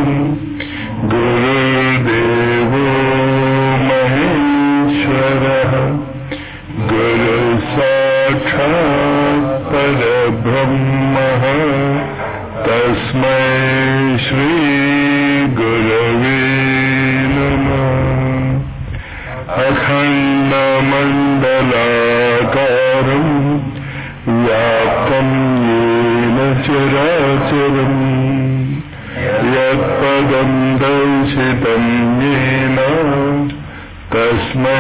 गुरुर्देवो महेश्वरः गुरुसाक्षात् परब्रह्मः तस्मै श्रीगुरवे नमः अखण्डमण्डलाकारम् व्याप्तं येन चराचरम् यत्पदं दर्शितं येन तस्मै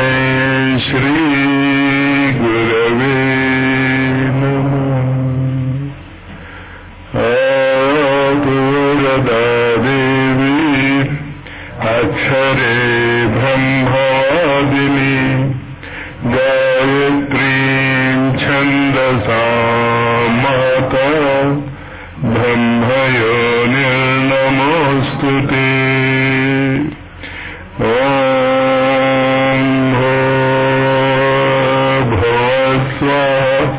श्रीगुरवे नमः आदुरदा देवी अक्षरे ब्रह्मवादिनी गायत्रीं छन्दसा माता ब्रह्मयोनिर्नमोऽस्तु ते ॐ भुवस्वः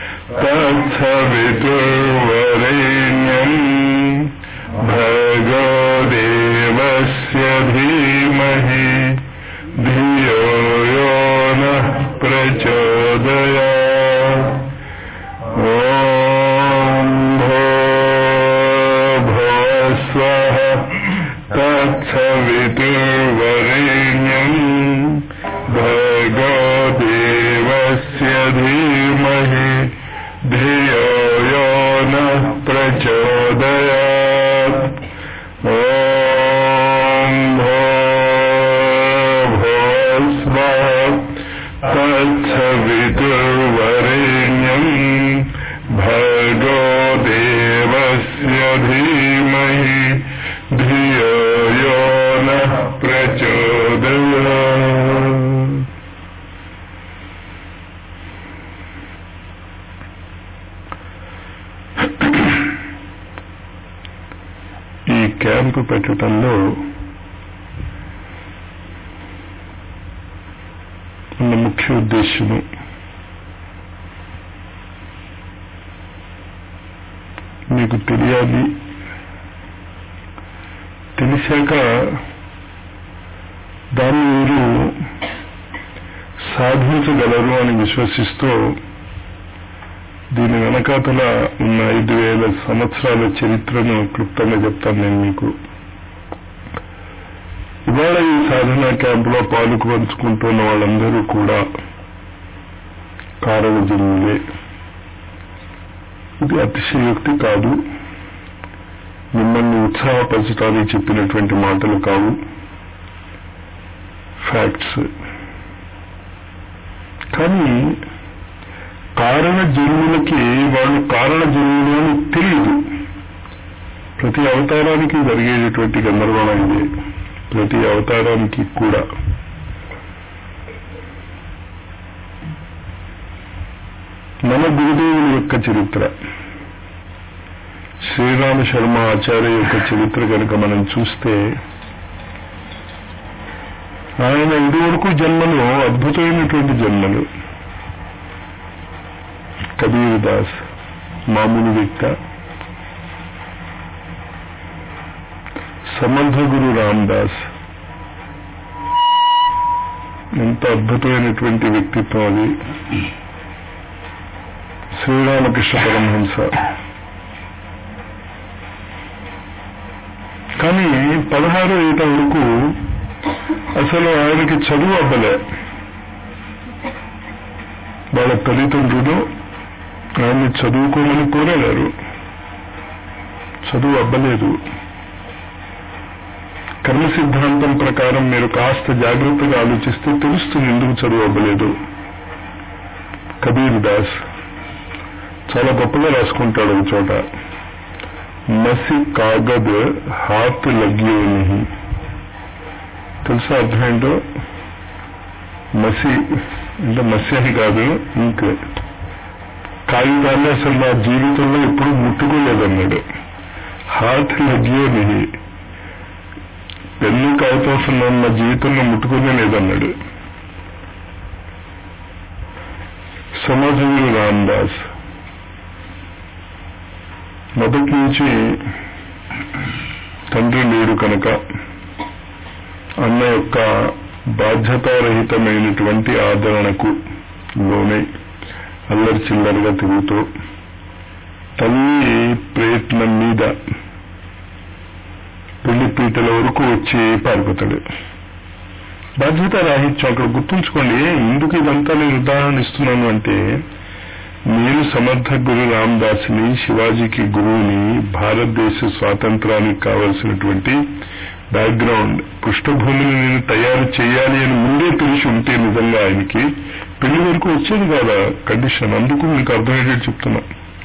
तत्सवितुर्वरेण्यम् भर्गो देवस्य धीमहि धियो यो नः प्रचोदयात् ॐ भुवस्वः तत्सवितुर्वरेण्यम् भर्गो देवस्य धीमहि धियो यो नः प्रचोदयात् ॐ भुवस्वः तत्सवितुर्वरेण्यम् भर्गो देवस्य धीमहि धियो यो नः प्रचोदयात् ఈ క్యాంపు పెట్టడంలో ఉన్న ముఖ్య ఉద్దేశము మీకు తెలియాలి తెలిసాక దాన్ని మీరు సాధించగలరు అని విశ్వసిస్తూ దీని వెనకాతల ఉన్న ఐదు వేల సంవత్సరాల చరిత్రను క్లుప్తంగా చెప్తాను నేను మీకు ఇవాళ ఈ సాధన క్యాంపులో పాలుకు పంచుకుంటున్న వాళ్ళందరూ కూడా కారణ జన్ములే ఇది అతిశయోక్తి కాదు మిమ్మల్ని ఉత్సాహపరచడానికి చెప్పినటువంటి మాటలు కావు ఫ్యాక్ట్స్ కానీ కారణ జన్ములకి వాళ్ళు కారణ జన్ములు అని తెలియదు ప్రతి అవతారానికి జరిగేటటువంటి గందరగోళం ఇది ప్రతి అవతారానికి కూడా మన గురుదేవుని యొక్క చరిత్ర శ్రీరామ శర్మ ఆచార్య యొక్క చరిత్ర కనుక మనం చూస్తే ఆయన ఇదివరకు జన్మలు అద్భుతమైనటువంటి జన్మలు కబీర్ దాస్ మామూలు వ్యక్త సమర్థ గురు రామదాస్ ఎంత అద్భుతమైనటువంటి వ్యక్తిత్వం అది శ్రీరామకృష్ణ పరమహంస కానీ పదహారు ఏట వరకు అసలు ఆయనకి చదువు అవ్వలే వాళ్ళ తల్లిదండ్రులు ఆయన్ని చదువుకోమని కోరలేరు చదువు అవ్వలేదు కర్మ సిద్ధాంతం ప్రకారం మీరు కాస్త జాగ్రత్తగా ఆలోచిస్తే తెలుస్తుంది ఎందుకు చదువు అవ్వలేదు కబీర్ దాస్ చాలా గొప్పగా రాసుకుంటాడు ఒక చోట మసి కాగద్ హాత్ లగ్యో నిహి తెలుసా అర్థం ఏంటో మసి అంటే మసి అని కాదు ఇంక్ కాగితాన్ని అసలు నా జీవితంలో ఎప్పుడు ముట్టుకోలేదన్నాడు హాత్ లగ్యో నిహి పెన్ను కాగితం అసలు నన్ను నా జీవితంలో ముట్టుకునే లేదన్నాడు సమాజంలో రామదాస్ మొదటి నుంచి తండ్రి లేడు కనుక అన్న యొక్క బాధ్యతారహితమైనటువంటి ఆదరణకు లోనై అల్లరి చిల్లరగా తిరుగుతూ తల్లి ప్రయత్నం మీద పెళ్లి పీటల వరకు వచ్చి పారిపోతాడు బాధ్యత రాహిత్యం అక్కడ గుర్తుంచుకోండి ఎందుకు ఇదంతా నేను ఉదాహరణ ఇస్తున్నాను అంటే నేను సమర్థ గురు రామదాస్ని శివాజీకి గురువుని భారతదేశ స్వాతంత్రానికి కావలసినటువంటి బ్యాక్గ్రౌండ్ పృష్ఠభూమిని నేను తయారు చేయాలి అని ముందే తెలిసి ఉంటే నిజంగా ఆయనకి పెళ్లి వరకు వచ్చేది కాదా కండిషన్ అందుకు మీకు అర్థమయ్యేటట్టు చెప్తున్నా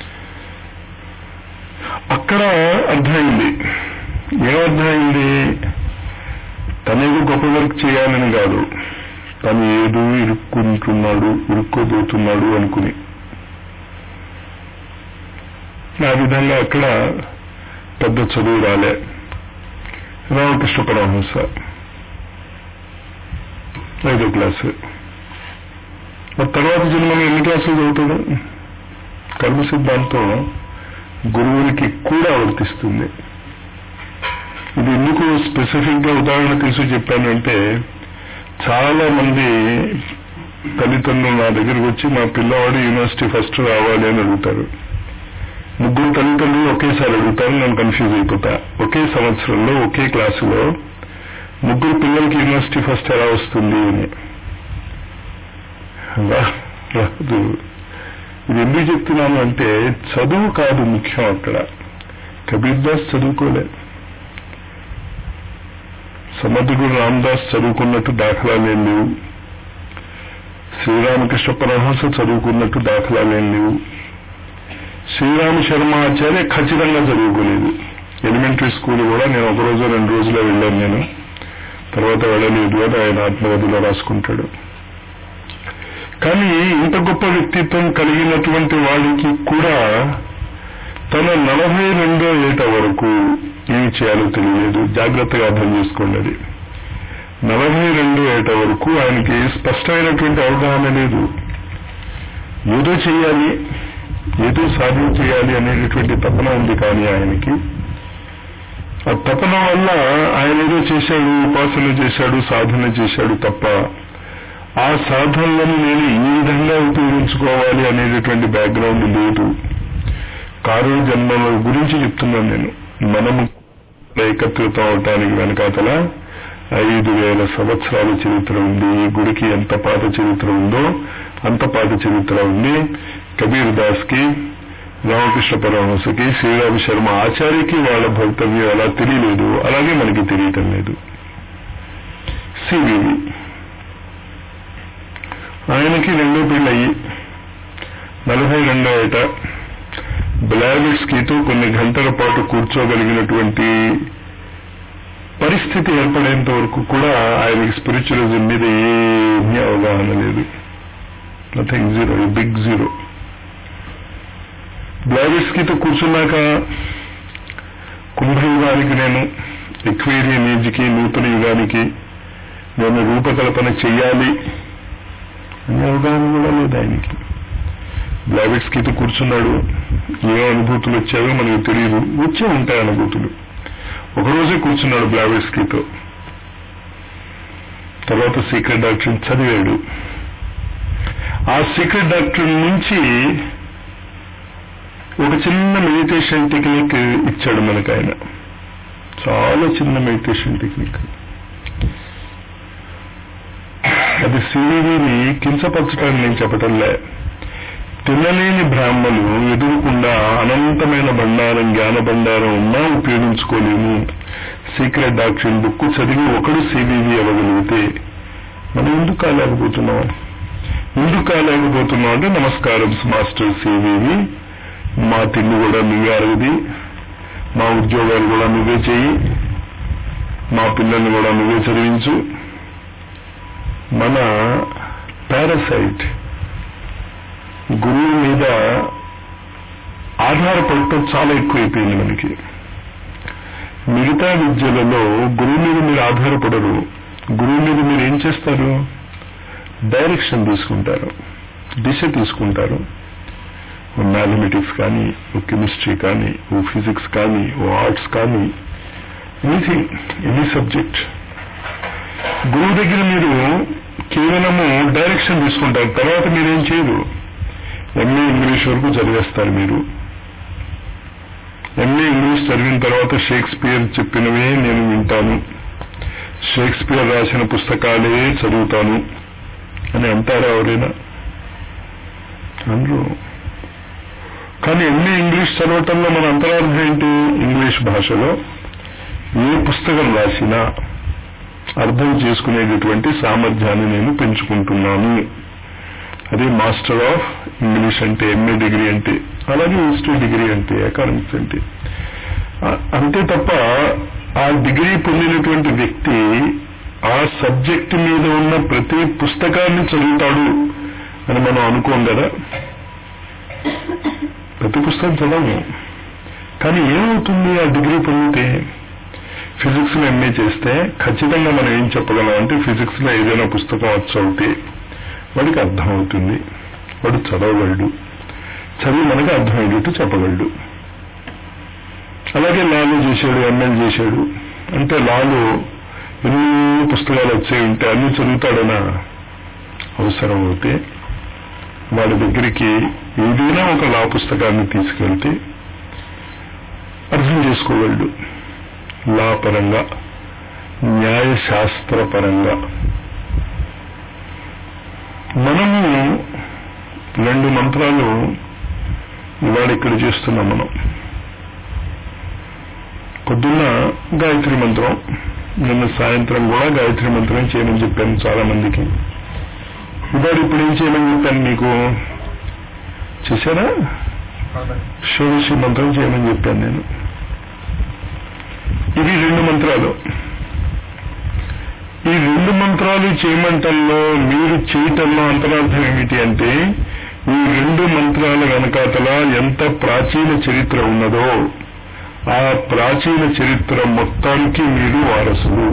అక్కడ అర్థమైంది ఏమర్థమైంది తనేదో గొప్ప వర్క్ చేయాలని కాదు తను ఏదో ఇరుక్కుంటున్నాడు ఇరుక్కోబోతున్నాడు అనుకుని ఆ విధంగా అక్కడ పెద్ద చదువు రాలే రామకృష్ణ పరమహంస ఐదో క్లాసు మరి తర్వాత జన్మలో ఎన్ని క్లాసులు చదువుతాడు కర్మ సిద్ధాంతం గురువునికి కూడా వర్తిస్తుంది ఇది ఎందుకు స్పెసిఫిక్ గా ఉదాహరణ తీసి చెప్పానంటే చాలా మంది తల్లిదండ్రులు నా దగ్గరకు వచ్చి మా పిల్లవాడు యూనివర్సిటీ ఫస్ట్ రావాలి అని అడుగుతారు ముగ్గురు తల్లిదండ్రులు ఒకేసారి అడుగుతారు నేను కన్ఫ్యూజ్ అయిపోతా ఒకే సంవత్సరంలో ఒకే క్లాసులో ముగ్గురు పిల్లలకి యూనివర్సిటీ ఫస్ట్ ఎలా వస్తుంది అని రాదు ఇది ఎందుకు చెప్తున్నాను అంటే చదువు కాదు ముఖ్యం అక్కడ కబీర్ దాస్ చదువుకోలే సమర్థుడు రామదాస్ చదువుకున్నట్టు దాఖలాలేం లేవు శ్రీరామకృష్ణ పరమహంస చదువుకున్నట్టు దాఖలాలేం లేవు శ్రీరామ శర్మాచార్య ఖచ్చితంగా చదువుకోలేదు ఎలిమెంటరీ స్కూల్ కూడా నేను ఒక రోజు రెండు రోజుల్లో వెళ్ళాను నేను తర్వాత వెళ్ళలేదు అని ఆయన ఆత్మగతిలో రాసుకుంటాడు కానీ ఇంత గొప్ప వ్యక్తిత్వం కలిగినటువంటి వాడికి కూడా తన నలభై రెండో ఏట వరకు ఏమి చేయాలో తెలియలేదు జాగ్రత్తగా అర్థం చేసుకోండి అది నలభై రెండో ఏట వరకు ఆయనకి స్పష్టమైనటువంటి అవగాహన లేదు ఏదో చేయాలి ఏదో సాధన చేయాలి అనేటటువంటి తపన ఉంది కానీ ఆయనకి ఆ తపన వల్ల ఆయన ఏదో చేశాడు ఉపాసన చేశాడు సాధన చేశాడు తప్ప ఆ సాధనలను నేను ఈ విధంగా ఉపయోగించుకోవాలి అనేటటువంటి బ్యాక్గ్రౌండ్ లేదు కారు జన్మల గురించి చెప్తున్నాను నేను మనము ఏకత్రితం అవటానికి వెనకాతల ఐదు వేల సంవత్సరాల చరిత్ర ఉంది ఈ గుడికి ఎంత పాత చరిత్ర ఉందో అంత పాత చరిత్ర ఉంది కబీర్ దాస్ కి రామకృష్ణ పరమహంసకి శ్రీరామ శర్మ ఆచార్యకి వాళ్ళ భవితవ్యం అలా తెలియలేదు అలాగే మనకి తెలియటం లేదు సివివి ఆయనకి రెండో పెళ్ళయి నలభై రెండో ఏట బ్లావిట్స్కీతో కొన్ని గంటల పాటు కూర్చోగలిగినటువంటి పరిస్థితి ఏర్పడేంత వరకు కూడా ఆయనకి స్పిరిచువలిజం మీద ఏమీ అవగాహన లేదు నథింగ్ జీరో బిగ్ జీరో బ్లావిట్స్కీతో కూర్చున్నాక కుంభయుగానికి నేను ఎక్వేరియన్ ఏజ్కి నూతన యుగానికి నేను రూపకల్పన చెయ్యాలి అనే అవగాహన కూడా లేదు ఆయనకి బ్లావిట్స్ కితో కూర్చున్నాడు ఏ అనుభూతులు వచ్చాయో మనకు తెలియదు వచ్చే ఉంటాయి అనుభూతులు ఒకరోజే కూర్చున్నాడు బ్లావిట్స్ కితో తర్వాత సీక్రెట్ డాక్టర్ చదివాడు ఆ సీక్రెట్ డాక్టర్ నుంచి ఒక చిన్న మెడిటేషన్ టెక్నిక్ ఇచ్చాడు మనకు ఆయన చాలా చిన్న మెడిటేషన్ టెక్నిక్ అది సివివిని కించపరచడానికి నేను చెప్పటంలే తినలేని బ్రాహ్మలు ఎదురుకుండా అనంతమైన బండారం జ్ఞాన బండారం ఉన్నా ఉపయోగించుకోలేము సీక్రెట్ డాక్టర్ బుక్ చదివి ఒకడు సివివి అవ్వగలిగితే మనం ఎందుకు కాలేకపోతున్నాం ఎందుకు కాలేకపోతున్నాం అంటే నమస్కారం మాస్టర్ సివివి మా తిండి కూడా నువ్వే అరగది మా ఉద్యోగాలు కూడా నువ్వే చెయ్యి మా పిల్లల్ని కూడా నువ్వే చదివించు మన పారాసైట్ గురువు మీద ఆధారపడటం చాలా ఎక్కువైపోయింది మనకి మిగతా విద్యలలో గురువు మీద మీరు ఆధారపడరు గురువు మీద మీరు ఏం చేస్తారు డైరెక్షన్ తీసుకుంటారు దిశ తీసుకుంటారు ఓ మ్యాథమెటిక్స్ కానీ ఓ కెమిస్ట్రీ కానీ ఓ ఫిజిక్స్ కానీ ఓ ఆర్ట్స్ కానీ ఎనీథింగ్ ఎనీ సబ్జెక్ట్ గురువు దగ్గర మీరు కేవలము డైరెక్షన్ తీసుకుంటారు తర్వాత మీరేం చేయరు ఎంఏ ఇంగ్లీష్ వరకు చదివేస్తారు మీరు ఎంఏ ఇంగ్లీష్ చదివిన తర్వాత షేక్స్పియర్ చెప్పినవే నేను వింటాను షేక్స్పియర్ రాసిన పుస్తకాలే చదువుతాను అని అంటారా ఎవరైనా అనరు కానీ ఎంఏ ఇంగ్లీష్ చదవటంలో మన అంతరార్థం ఏంటి ఇంగ్లీష్ భాషలో ఏ పుస్తకం రాసినా అర్థం చేసుకునేటటువంటి సామర్థ్యాన్ని నేను పెంచుకుంటున్నాను అదే మాస్టర్ ఆఫ్ ఇంగ్లీష్ అంటే ఎంఏ డిగ్రీ అంటే అలాగే హిస్టరీ డిగ్రీ అంటే ఎకానమిక్స్ అంటే అంతే తప్ప ఆ డిగ్రీ పొందినటువంటి వ్యక్తి ఆ సబ్జెక్ట్ మీద ఉన్న ప్రతి పుస్తకాన్ని చదువుతాడు అని మనం అనుకోం కదా ప్రతి పుస్తకం చదవము కానీ ఏమవుతుంది ఆ డిగ్రీ పొందితే ఫిజిక్స్ లో ఎంఏ చేస్తే ఖచ్చితంగా మనం ఏం చెప్పగలం అంటే ఫిజిక్స్ లో ఏదైనా పుస్తకం వచ్చి చదివితే వాడికి అర్థం అవుతుంది వాడు చదవగలడు చదివి మనకి అర్థమయ్యేటట్టు చెప్పగలడు అలాగే లాలు చేశాడు ఎంఎల్ చేశాడు అంటే లాలు ఎన్నో పుస్తకాలు వచ్చాయి ఉంటే అన్ని చదువుతాడనా అవసరం అవుతే వాళ్ళ దగ్గరికి ఏదైనా ఒక లా పుస్తకాన్ని తీసుకెళ్తే అర్థం చేసుకోగలడు లా పరంగా న్యాయశాస్త్ర పరంగా మనము రెండు మంత్రాలు ఇవాళ ఇక్కడ చేస్తున్నాం మనం పొద్దున్న గాయత్రి మంత్రం నిన్న సాయంత్రం కూడా గాయత్రి మంత్రం చేయమని చెప్పాను చాలా మందికి ఇవాళ ఇప్పుడు ఏం చేయమని చెప్పాను మీకు చూసారా షోడశి మంత్రం చేయమని చెప్పాను నేను ఇవి రెండు మంత్రాలు ఈ రెండు మంత్రాలు చేయమంటల్లో మీరు చేయటంలో అంతరార్థం ఏమిటి అంటే ఈ రెండు మంత్రాల వెనకాతల ఎంత ప్రాచీన చరిత్ర ఉన్నదో ఆ ప్రాచీన చరిత్ర మొత్తానికి మీరు వారసులు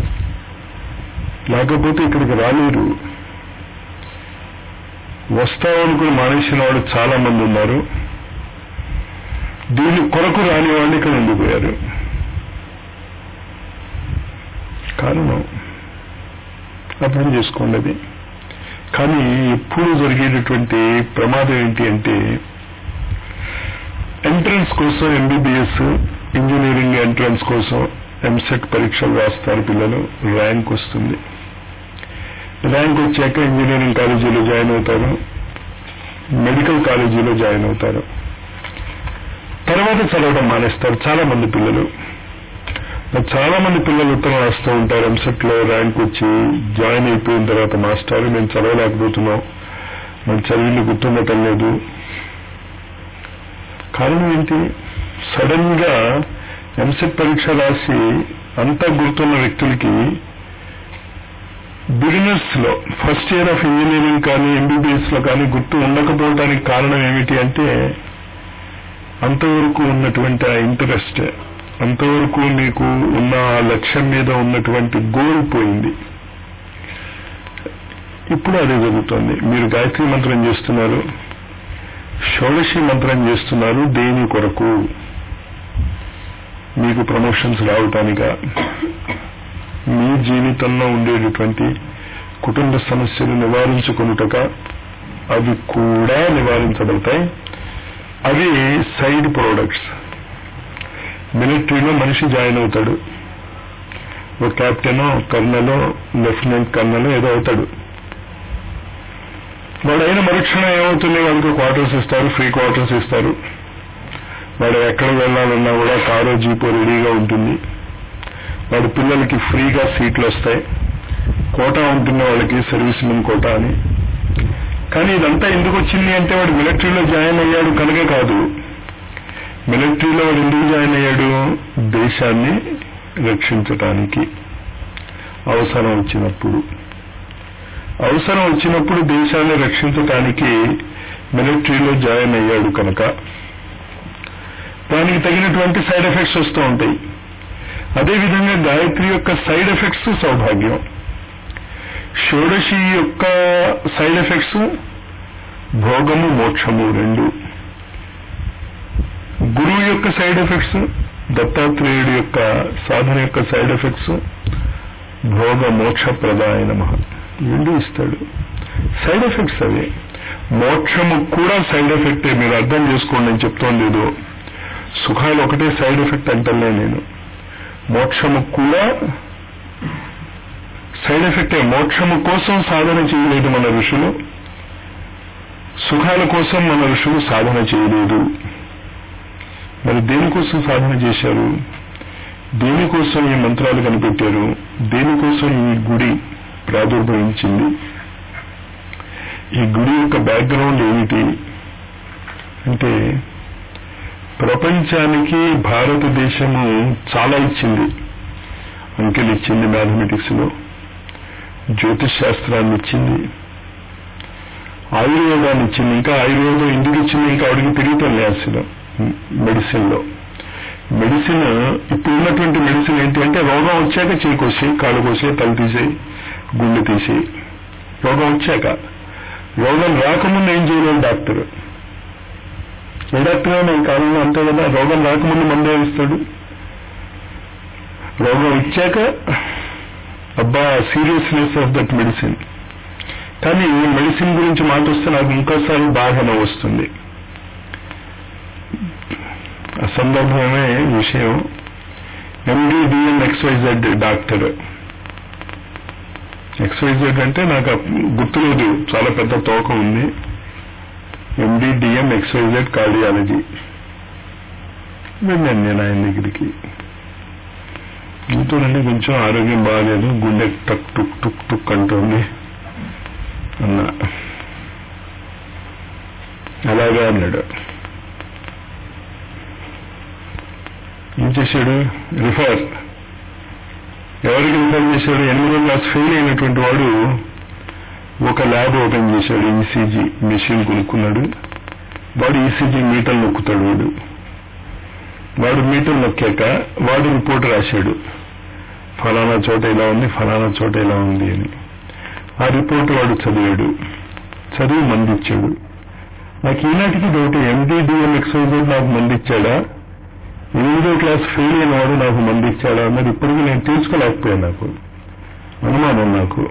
లేకపోతే ఇక్కడికి రాలేరు వస్తామనుకుని మానేసిన వాళ్ళు చాలా మంది ఉన్నారు దీని కొరకు రాని వాళ్ళు ఇక్కడ ఉండిపోయారు కారణం అర్థం చేసుకోండి అది కానీ ఎప్పుడు జరిగేటటువంటి ప్రమాదం ఏంటి అంటే ఎంట్రన్స్ కోసం ఎంబీబీఎస్ ఇంజనీరింగ్ ఎంట్రన్స్ కోసం ఎంసెట్ పరీక్షలు రాస్తారు పిల్లలు ర్యాంక్ వస్తుంది ర్యాంక్ వచ్చాక ఇంజనీరింగ్ కాలేజీలో జాయిన్ అవుతారు మెడికల్ కాలేజీలో జాయిన్ అవుతారు తర్వాత చదవడం మానేస్తారు చాలా మంది పిల్లలు చాలా మంది పిల్లలు ఉత్తరం రాస్తూ ఉంటారు ఎంసెట్ లో ర్యాంక్ వచ్చి జాయిన్ అయిపోయిన తర్వాత మాస్టర్ మేము చదవలేకపోతున్నాం మనం చదివింది గుర్తుండటం లేదు కారణం ఏంటి సడన్ గా ఎంసెట్ పరీక్ష రాసి అంతా గుర్తున్న వ్యక్తులకి బిగినర్స్ లో ఫస్ట్ ఇయర్ ఆఫ్ ఇంజనీరింగ్ కానీ ఎంబీబీఎస్ లో కానీ గుర్తు ఉండకపోవడానికి కారణం ఏమిటి అంటే అంతవరకు ఉన్నటువంటి ఆ ఇంట్రెస్ట్ అంతవరకు మీకు ఉన్న ఆ లక్ష్యం మీద ఉన్నటువంటి గోల్ పోయింది ఇప్పుడు అదే జరుగుతోంది మీరు గాయత్రి మంత్రం చేస్తున్నారు షోడశి మంత్రం చేస్తున్నారు దేని కొరకు మీకు ప్రమోషన్స్ రావటానిక మీ జీవితంలో ఉండేటటువంటి కుటుంబ సమస్యలు నివారించుకున్నటక అవి కూడా నివారించబడతాయి అవి సైడ్ ప్రోడక్ట్స్ మిలిటరీలో మనిషి జాయిన్ అవుతాడు ఓ కెప్టెనో కర్నలో లెఫ్టినెంట్ కర్నలో ఏదో అవుతాడు వాడు అయిన మరుక్షణం ఏమవుతుంది వాడికి క్వార్టర్స్ ఇస్తారు ఫ్రీ క్వార్టర్స్ ఇస్తారు వాడు ఎక్కడ వెళ్ళాలన్నా కూడా కారో జీపో రెడీగా ఉంటుంది వాడి పిల్లలకి ఫ్రీగా సీట్లు వస్తాయి కోటా ఉంటుంది వాళ్ళకి సర్వీస్ మెన్ కోటా అని కానీ ఇదంతా ఎందుకు వచ్చింది అంటే వాడు మిలిటరీలో జాయిన్ అయ్యాడు కనుక కాదు మిలిటరీలో వాడు ఎందుకు జాయిన్ అయ్యాడు దేశాన్ని రక్షించటానికి అవసరం వచ్చినప్పుడు అవసరం వచ్చినప్పుడు దేశాన్ని రక్షించటానికి మిలిటరీలో జాయిన్ అయ్యాడు కనుక దానికి తగినటువంటి సైడ్ ఎఫెక్ట్స్ వస్తూ ఉంటాయి అదేవిధంగా గాయత్రి యొక్క సైడ్ ఎఫెక్ట్స్ సౌభాగ్యం షోడశి యొక్క సైడ్ ఎఫెక్ట్స్ భోగము మోక్షము రెండు గురువు యొక్క సైడ్ ఎఫెక్ట్స్ దత్తాత్రేయుడి యొక్క సాధన యొక్క సైడ్ ఎఫెక్ట్స్ భోగ మోక్ష ప్రదాయ నమ రెండు ఇస్తాడు సైడ్ ఎఫెక్ట్స్ అవి మోక్షము కూడా సైడ్ ఎఫెక్టే మీరు అర్థం చేసుకోండి నేను చెప్తోంది ఏదో సుఖాలు ఒకటే సైడ్ ఎఫెక్ట్ అంటలే నేను మోక్షము కూడా సైడ్ ఎఫెక్టే మోక్షము కోసం సాధన చేయలేదు మన ఋషులు సుఖాల కోసం మన ఋషులు సాధన చేయలేదు మరి దేనికోసం సాధన చేశారు దేనికోసం ఈ మంత్రాలు కనిపెట్టారు దేనికోసం ఈ గుడి ప్రాదుర్భవించింది ఈ గుడి యొక్క బ్యాక్గ్రౌండ్ ఏమిటి అంటే ప్రపంచానికి భారతదేశము చాలా ఇచ్చింది అంకెలు ఇచ్చింది మ్యాథమెటిక్స్ లో జ్యోతిష్ శాస్త్రాన్ని ఇచ్చింది ఆయుర్వేదాన్ని ఇచ్చింది ఇంకా ఆయుర్వేదం ఎందుకు ఇచ్చింది ఇంకా అడిగి తిరుగుతాం అసలు మెడిసిన్ లో మెడిసిన్ ఇప్పుడు ఉన్నటువంటి మెడిసిన్ ఏంటి అంటే రోగం వచ్చాక చేయి కోసి కాళ్ళు కోసి తల తీసేయి గుండె తీసేయి రోగం వచ్చాక రోగం రాకముందు ఏం చేయలేదు డాక్టర్ ఏ డాక్టర్ అయినా ఈ కాలంలో అంతే కదా రోగం రాకముందు మందే ఇస్తాడు రోగం ఇచ్చాక అబ్బా సీరియస్నెస్ ఆఫ్ దట్ మెడిసిన్ కానీ మెడిసిన్ గురించి మాట వస్తే నాకు ఇంకోసారి బాధన వస్తుంది అసందర్భమే విషయం ఎండిడిఎం ఎక్స్వైజెడ్ డాక్టర్ ఎక్స్వైజెడ్ అంటే నాకు గుర్తులేదు చాలా పెద్ద తోక ఉంది ఎండిడిఎం ఎక్స్వైజెడ్ కార్డియాలజీ వెళ్ళాను నేను ఆయన దగ్గరికి ఇంతోనండి కొంచెం ఆరోగ్యం బాగాలేదు గుండె టక్ టుక్ టుక్ టుక్ అంటుంది అన్నా అలాగా అన్నాడు ఏం చేశాడు రిఫర్ ఎవరికి రిఫర్ చేశాడు ఎనిమిదో క్లాస్ ఫెయిల్ అయినటువంటి వాడు ఒక ల్యాబ్ ఓపెన్ చేశాడు ఈసీజీ మెషిన్ కొనుక్కున్నాడు వాడు ఈసీజీ మీటర్ నొక్కుతాడు వాడు వాడు మీటర్ నొక్కాక వాడు రిపోర్ట్ రాశాడు ఫలానా చోట ఇలా ఉంది ఫలానా చోట ఇలా ఉంది అని ఆ రిపోర్ట్ వాడు చదివాడు చదివి మందిచ్చాడు నాకు ఈనాటికి డౌట్ ఎండిడిఎం ఎక్సైజెడ్ నాకు మందిచ్చాడా ఎనిమిదో క్లాస్ ఫెయిల్ అయిన వాడు నాకు మందిచ్చాడా అన్నది ఇప్పటికీ నేను తెలుసుకోలేకపోయాను నాకు అనుమానం నాకు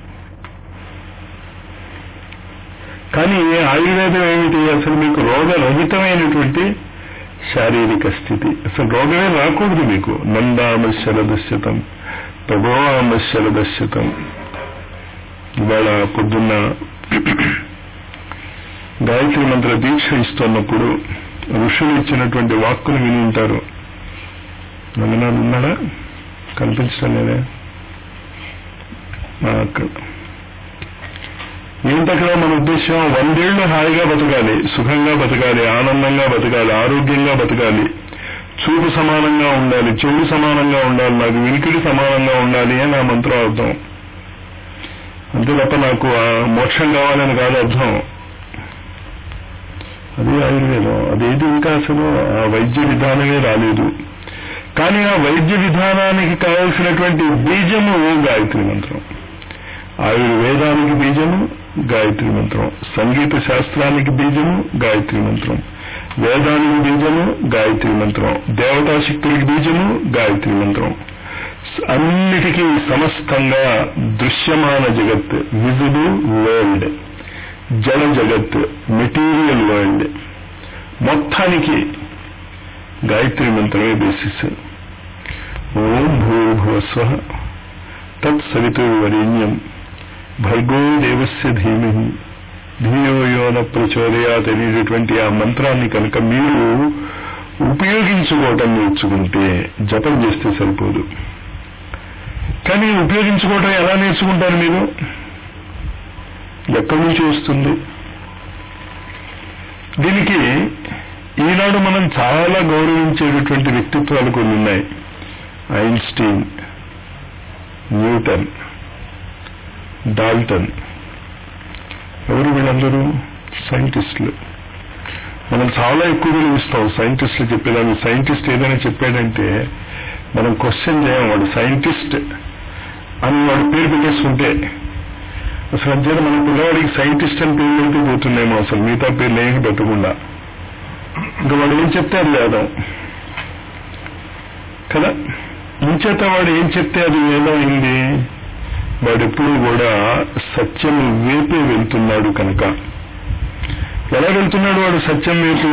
కానీ ఆయుర్వేదం ఏమిటి అసలు మీకు రోగరహితమైనటువంటి శారీరక స్థితి అసలు రోగమే రాకూడదు మీకు నందామశలదశ్యతం ప్రభోమశలదశ్యతం ఇవాళ పొద్దున్న గాయత్రి మంత్ర దీక్ష ఇస్తున్నప్పుడు ఋషులు ఇచ్చినటువంటి వాక్కులు విని ఉంటారు నందనాథ్ ఉన్నాడా కనిపించడం లేదే అక్కడ ఏంటక్కడ మన ఉద్దేశం వందేళ్లు హాయిగా బతకాలి సుఖంగా బతకాలి ఆనందంగా బతకాలి ఆరోగ్యంగా బతకాలి చూపు సమానంగా ఉండాలి చెవులు సమానంగా ఉండాలి నాకు వినికిడి సమానంగా ఉండాలి అని నా మంత్రం అర్థం అంతే తప్ప నాకు ఆ మోక్షం కావాలని కాదు అర్థం అది ఆయుర్వేదం అదేది ఇంకా అసలు ఆ వైద్య విధానమే రాలేదు కానీ ఆ వైద్య విధానానికి కావలసినటువంటి బీజము గాయత్రి మంత్రం ఆయుర్వేదానికి బీజము గాయత్రి మంత్రం సంగీత శాస్త్రానికి బీజము గాయత్రి మంత్రం వేదానికి బీజము గాయత్రి మంత్రం దేవతా శక్తులకి బీజము గాయత్రి మంత్రం అన్నిటికీ సమస్తంగా దృశ్యమాన జగత్ విజిబుల్ వరల్డ్ జడ జగత్ మెటీరియల్ వరల్డ్ మొత్తానికి గాయత్రి మంత్రమే బేసిస్ ఓం భూర్భువస్వ తత్సవితుర్వరేణ్యం భర్గో దేవస్య ధీమహి ధియో యోన ప్రచోదయాత్ అనేటటువంటి ఆ మంత్రాన్ని కనుక మీరు ఉపయోగించుకోవటం నేర్చుకుంటే జపం చేస్తే సరిపోదు కానీ ఉపయోగించుకోవటం ఎలా నేర్చుకుంటారు మీరు ఎక్కడి నుంచి వస్తుంది దీనికి ఈనాడు మనం చాలా గౌరవించేటటువంటి వ్యక్తిత్వాలు కొన్ని ఉన్నాయి ఐన్స్టీన్ న్యూటన్ డాల్టన్ ఎవరు వీళ్ళందరూ సైంటిస్టులు మనం చాలా ఎక్కువ విలువిస్తాం సైంటిస్టులు చెప్పేదాన్ని సైంటిస్ట్ ఏదైనా చెప్పాడంటే మనం క్వశ్చన్ చేయం వాడు సైంటిస్ట్ అని వాడు పేరు పెట్టేసుకుంటే అసలు అంతేనా మన పిల్లవాడికి సైంటిస్ట్ అని పేరు పెడితే పోతుందేమో అసలు మిగతా పేర్లు ఏమి పెట్టకుండా ఇంకా వాడు ఏం చెప్తే అది లేదాం కదా ఇంచేత వాడు ఏం చెప్తే అది ఏదో అయింది వాడు ఎప్పుడు కూడా సత్యం వేపే వెళ్తున్నాడు కనుక ఎలా వెళ్తున్నాడు వాడు సత్యం వైపు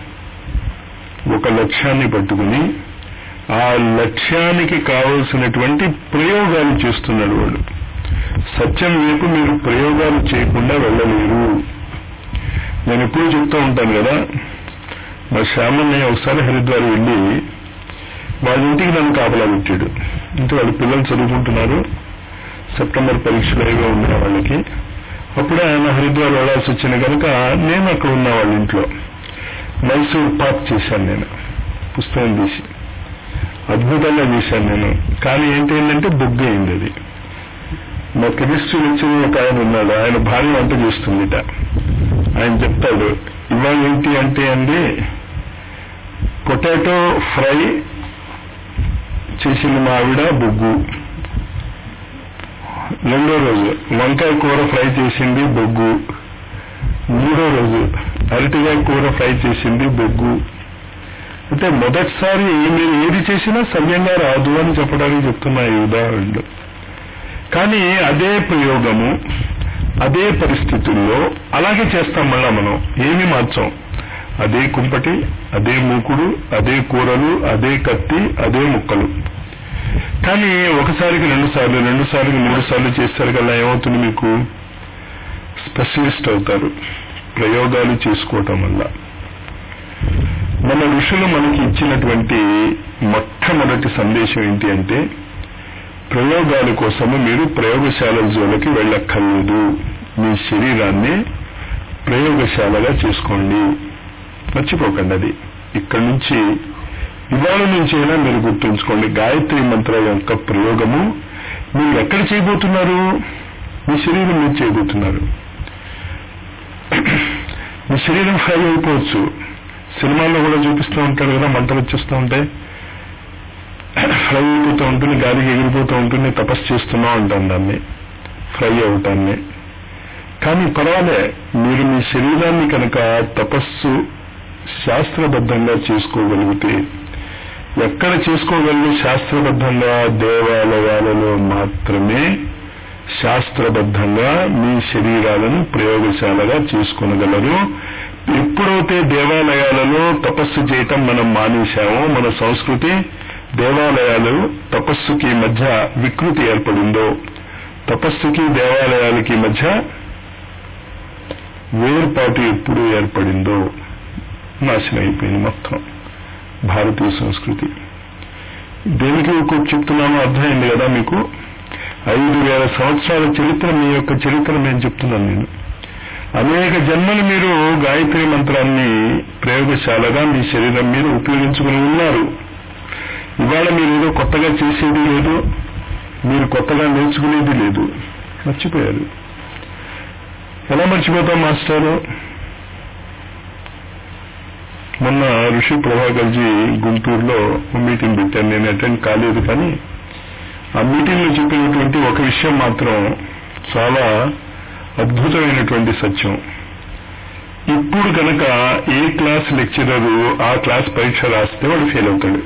ఒక లక్ష్యాన్ని పట్టుకుని ఆ లక్ష్యానికి కావలసినటువంటి ప్రయోగాలు చేస్తున్నాడు వాడు సత్యం వైపు మీరు ప్రయోగాలు చేయకుండా వెళ్ళలేరు నేను ఎప్పుడూ చెప్తూ ఉంటాను కదా మా శ్యామన్నయ్య ఒకసారి హరిద్వార్ వెళ్ళి వాళ్ళ ఇంటికి నన్ను కాపలా పెట్టాడు అంటే వాళ్ళ పిల్లలు చదువుకుంటున్నారు సెప్టెంబర్ పరీక్షలు ఏవో ఉన్నాయి వాళ్ళకి అప్పుడే ఆయన హరిద్వార్ వెళ్ళాల్సి వచ్చింది కనుక నేను అక్కడ ఉన్నా వాళ్ళ ఇంట్లో మైసూర్ పాక్ చేశాను నేను పుస్తకం తీసి అద్భుతంగా చేశాను నేను కానీ ఏంటంటే బుగ్ అయింది అది మా కెమిస్ట్రీ వచ్చిన ఒక ఆయన ఉన్నాడు ఆయన భార్య వంట చేస్తుందిట ఆయన చెప్తాడు ఇవాళ ఏంటి అంటే అండి పొటాటో ఫ్రై చేసింది మా ఆవిడ బొగ్గు రెండో రోజు వంకాయ కూర ఫ్రై చేసింది బొగ్గు మూడో రోజు అరటికాయ కూర ఫ్రై చేసింది బొగ్గు అంటే మొదటిసారి మీరు ఏది చేసినా సవ్యంగా రాదు అని చెప్పడానికి చెప్తున్నా ఈ ఉదాహరణలు కానీ అదే ప్రయోగము అదే పరిస్థితుల్లో అలాగే చేస్తాం మళ్ళా మనం ఏమి మార్చాం అదే కుంపటి అదే మూకుడు అదే కూరలు అదే కత్తి అదే ముక్కలు కానీ ఒకసారికి రెండు సార్లు రెండు సార్లు మూడు సార్లు చేసేసరికల్లా ఏమవుతుంది మీకు స్పెషలిస్ట్ అవుతారు ప్రయోగాలు చేసుకోవటం వల్ల మన ఋషులు మనకి ఇచ్చినటువంటి మొట్టమొదటి సందేశం ఏంటి అంటే ప్రయోగాల కోసము మీరు ప్రయోగశాల జోలికి వెళ్ళక్కర్లేదు మీ శరీరాన్ని ప్రయోగశాలగా చేసుకోండి మర్చిపోకండి అది ఇక్కడి నుంచి ఇవాళ నుంచైనా మీరు గుర్తుంచుకోండి గాయత్రి మంత్రం యొక్క ప్రయోగము మీరు ఎక్కడ చేయబోతున్నారు మీ శరీరం మీరు చేయబోతున్నారు మీ శరీరం ఫ్రై అయిపోవచ్చు సినిమాల్లో కూడా చూపిస్తూ ఉంటాడు కదా మంటలు వచ్చేస్తూ ఉంటాయి ఫ్రై అయిపోతూ ఉంటుంది గాలికి ఎగిరిపోతూ ఉంటుంది తపస్సు చేస్తున్నాం అంటాం దాన్ని ఫ్రై అవటాన్ని కానీ పర్వాలే మీరు మీ శరీరాన్ని కనుక తపస్సు శాస్త్రబద్ధంగా చేసుకోగలిగితే ఎక్కడ చేసుకోగలిగే శాస్త్రబద్ధంగా దేవాలయాలలో మాత్రమే శాస్త్రబద్ధంగా మీ శరీరాలను ప్రయోగశాలగా చేసుకొనగలరు ఎప్పుడైతే దేవాలయాలలో తపస్సు చేయటం మనం మానేశామో మన సంస్కృతి దేవాలయాలు తపస్సుకి మధ్య వికృతి ఏర్పడిందో తపస్సుకి దేవాలయాలకి మధ్య వేర్పాటు ఎప్పుడు ఏర్పడిందో నాశనం అయిపోయింది మొత్తం భారతీయ సంస్కృతి దేనికి ఒక్కొక్క చెప్తున్నానో అర్థమైంది కదా మీకు ఐదు వేల సంవత్సరాల చరిత్ర మీ యొక్క చరిత్ర నేను చెప్తున్నాను నేను అనేక జన్మలు మీరు గాయత్రి మంత్రాన్ని ప్రయోగశాలగా మీ శరీరం మీద ఉపయోగించుకుని ఉన్నారు ఇవాళ మీరు ఏదో కొత్తగా చేసేది లేదు మీరు కొత్తగా నేర్చుకునేది లేదు మర్చిపోయారు ఎలా మర్చిపోతాం మాస్టారు మొన్న ఋషి ప్రభాకర్జీ గుంటూరులో మీటింగ్ పెట్టాను నేను అటెండ్ కాలేదు కానీ ఆ మీటింగ్ లో చెప్పినటువంటి ఒక విషయం మాత్రం చాలా అద్భుతమైనటువంటి సత్యం ఇప్పుడు కనుక ఏ క్లాస్ లెక్చరరు ఆ క్లాస్ పరీక్ష రాస్తే వాడు ఫెయిల్ అవుతాడు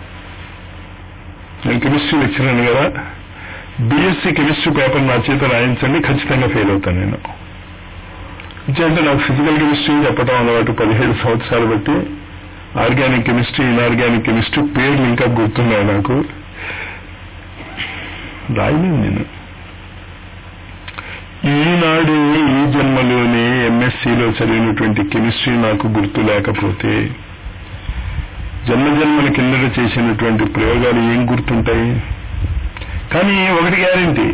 నేను కెమిస్ట్రీ లెక్చరర్ కదా బీఎస్సీ కెమిస్ట్రీ పేపర్ నా చేత రాయించండి ఖచ్చితంగా ఫెయిల్ అవుతాను నేను అంటే నాకు ఫిజికల్ కెమిస్ట్రీ చెప్పడం అలవాటు పదిహేడు సంవత్సరాలు బట్టి ఆర్గానిక్ కెమిస్ట్రీ ఇన్ఆర్గానిక్ కెమిస్ట్రీ పేర్లు ఇంకా గుర్తున్నాయి నాకు రాయలేదు నేను ఈనాడు ఈ జన్మలోనే ఎంఎస్సీలో చదివినటువంటి కెమిస్ట్రీ నాకు గుర్తు లేకపోతే జన్మ జన్మల కిందట చేసినటువంటి ప్రయోగాలు ఏం గుర్తుంటాయి కానీ ఒకటి గ్యారంటీ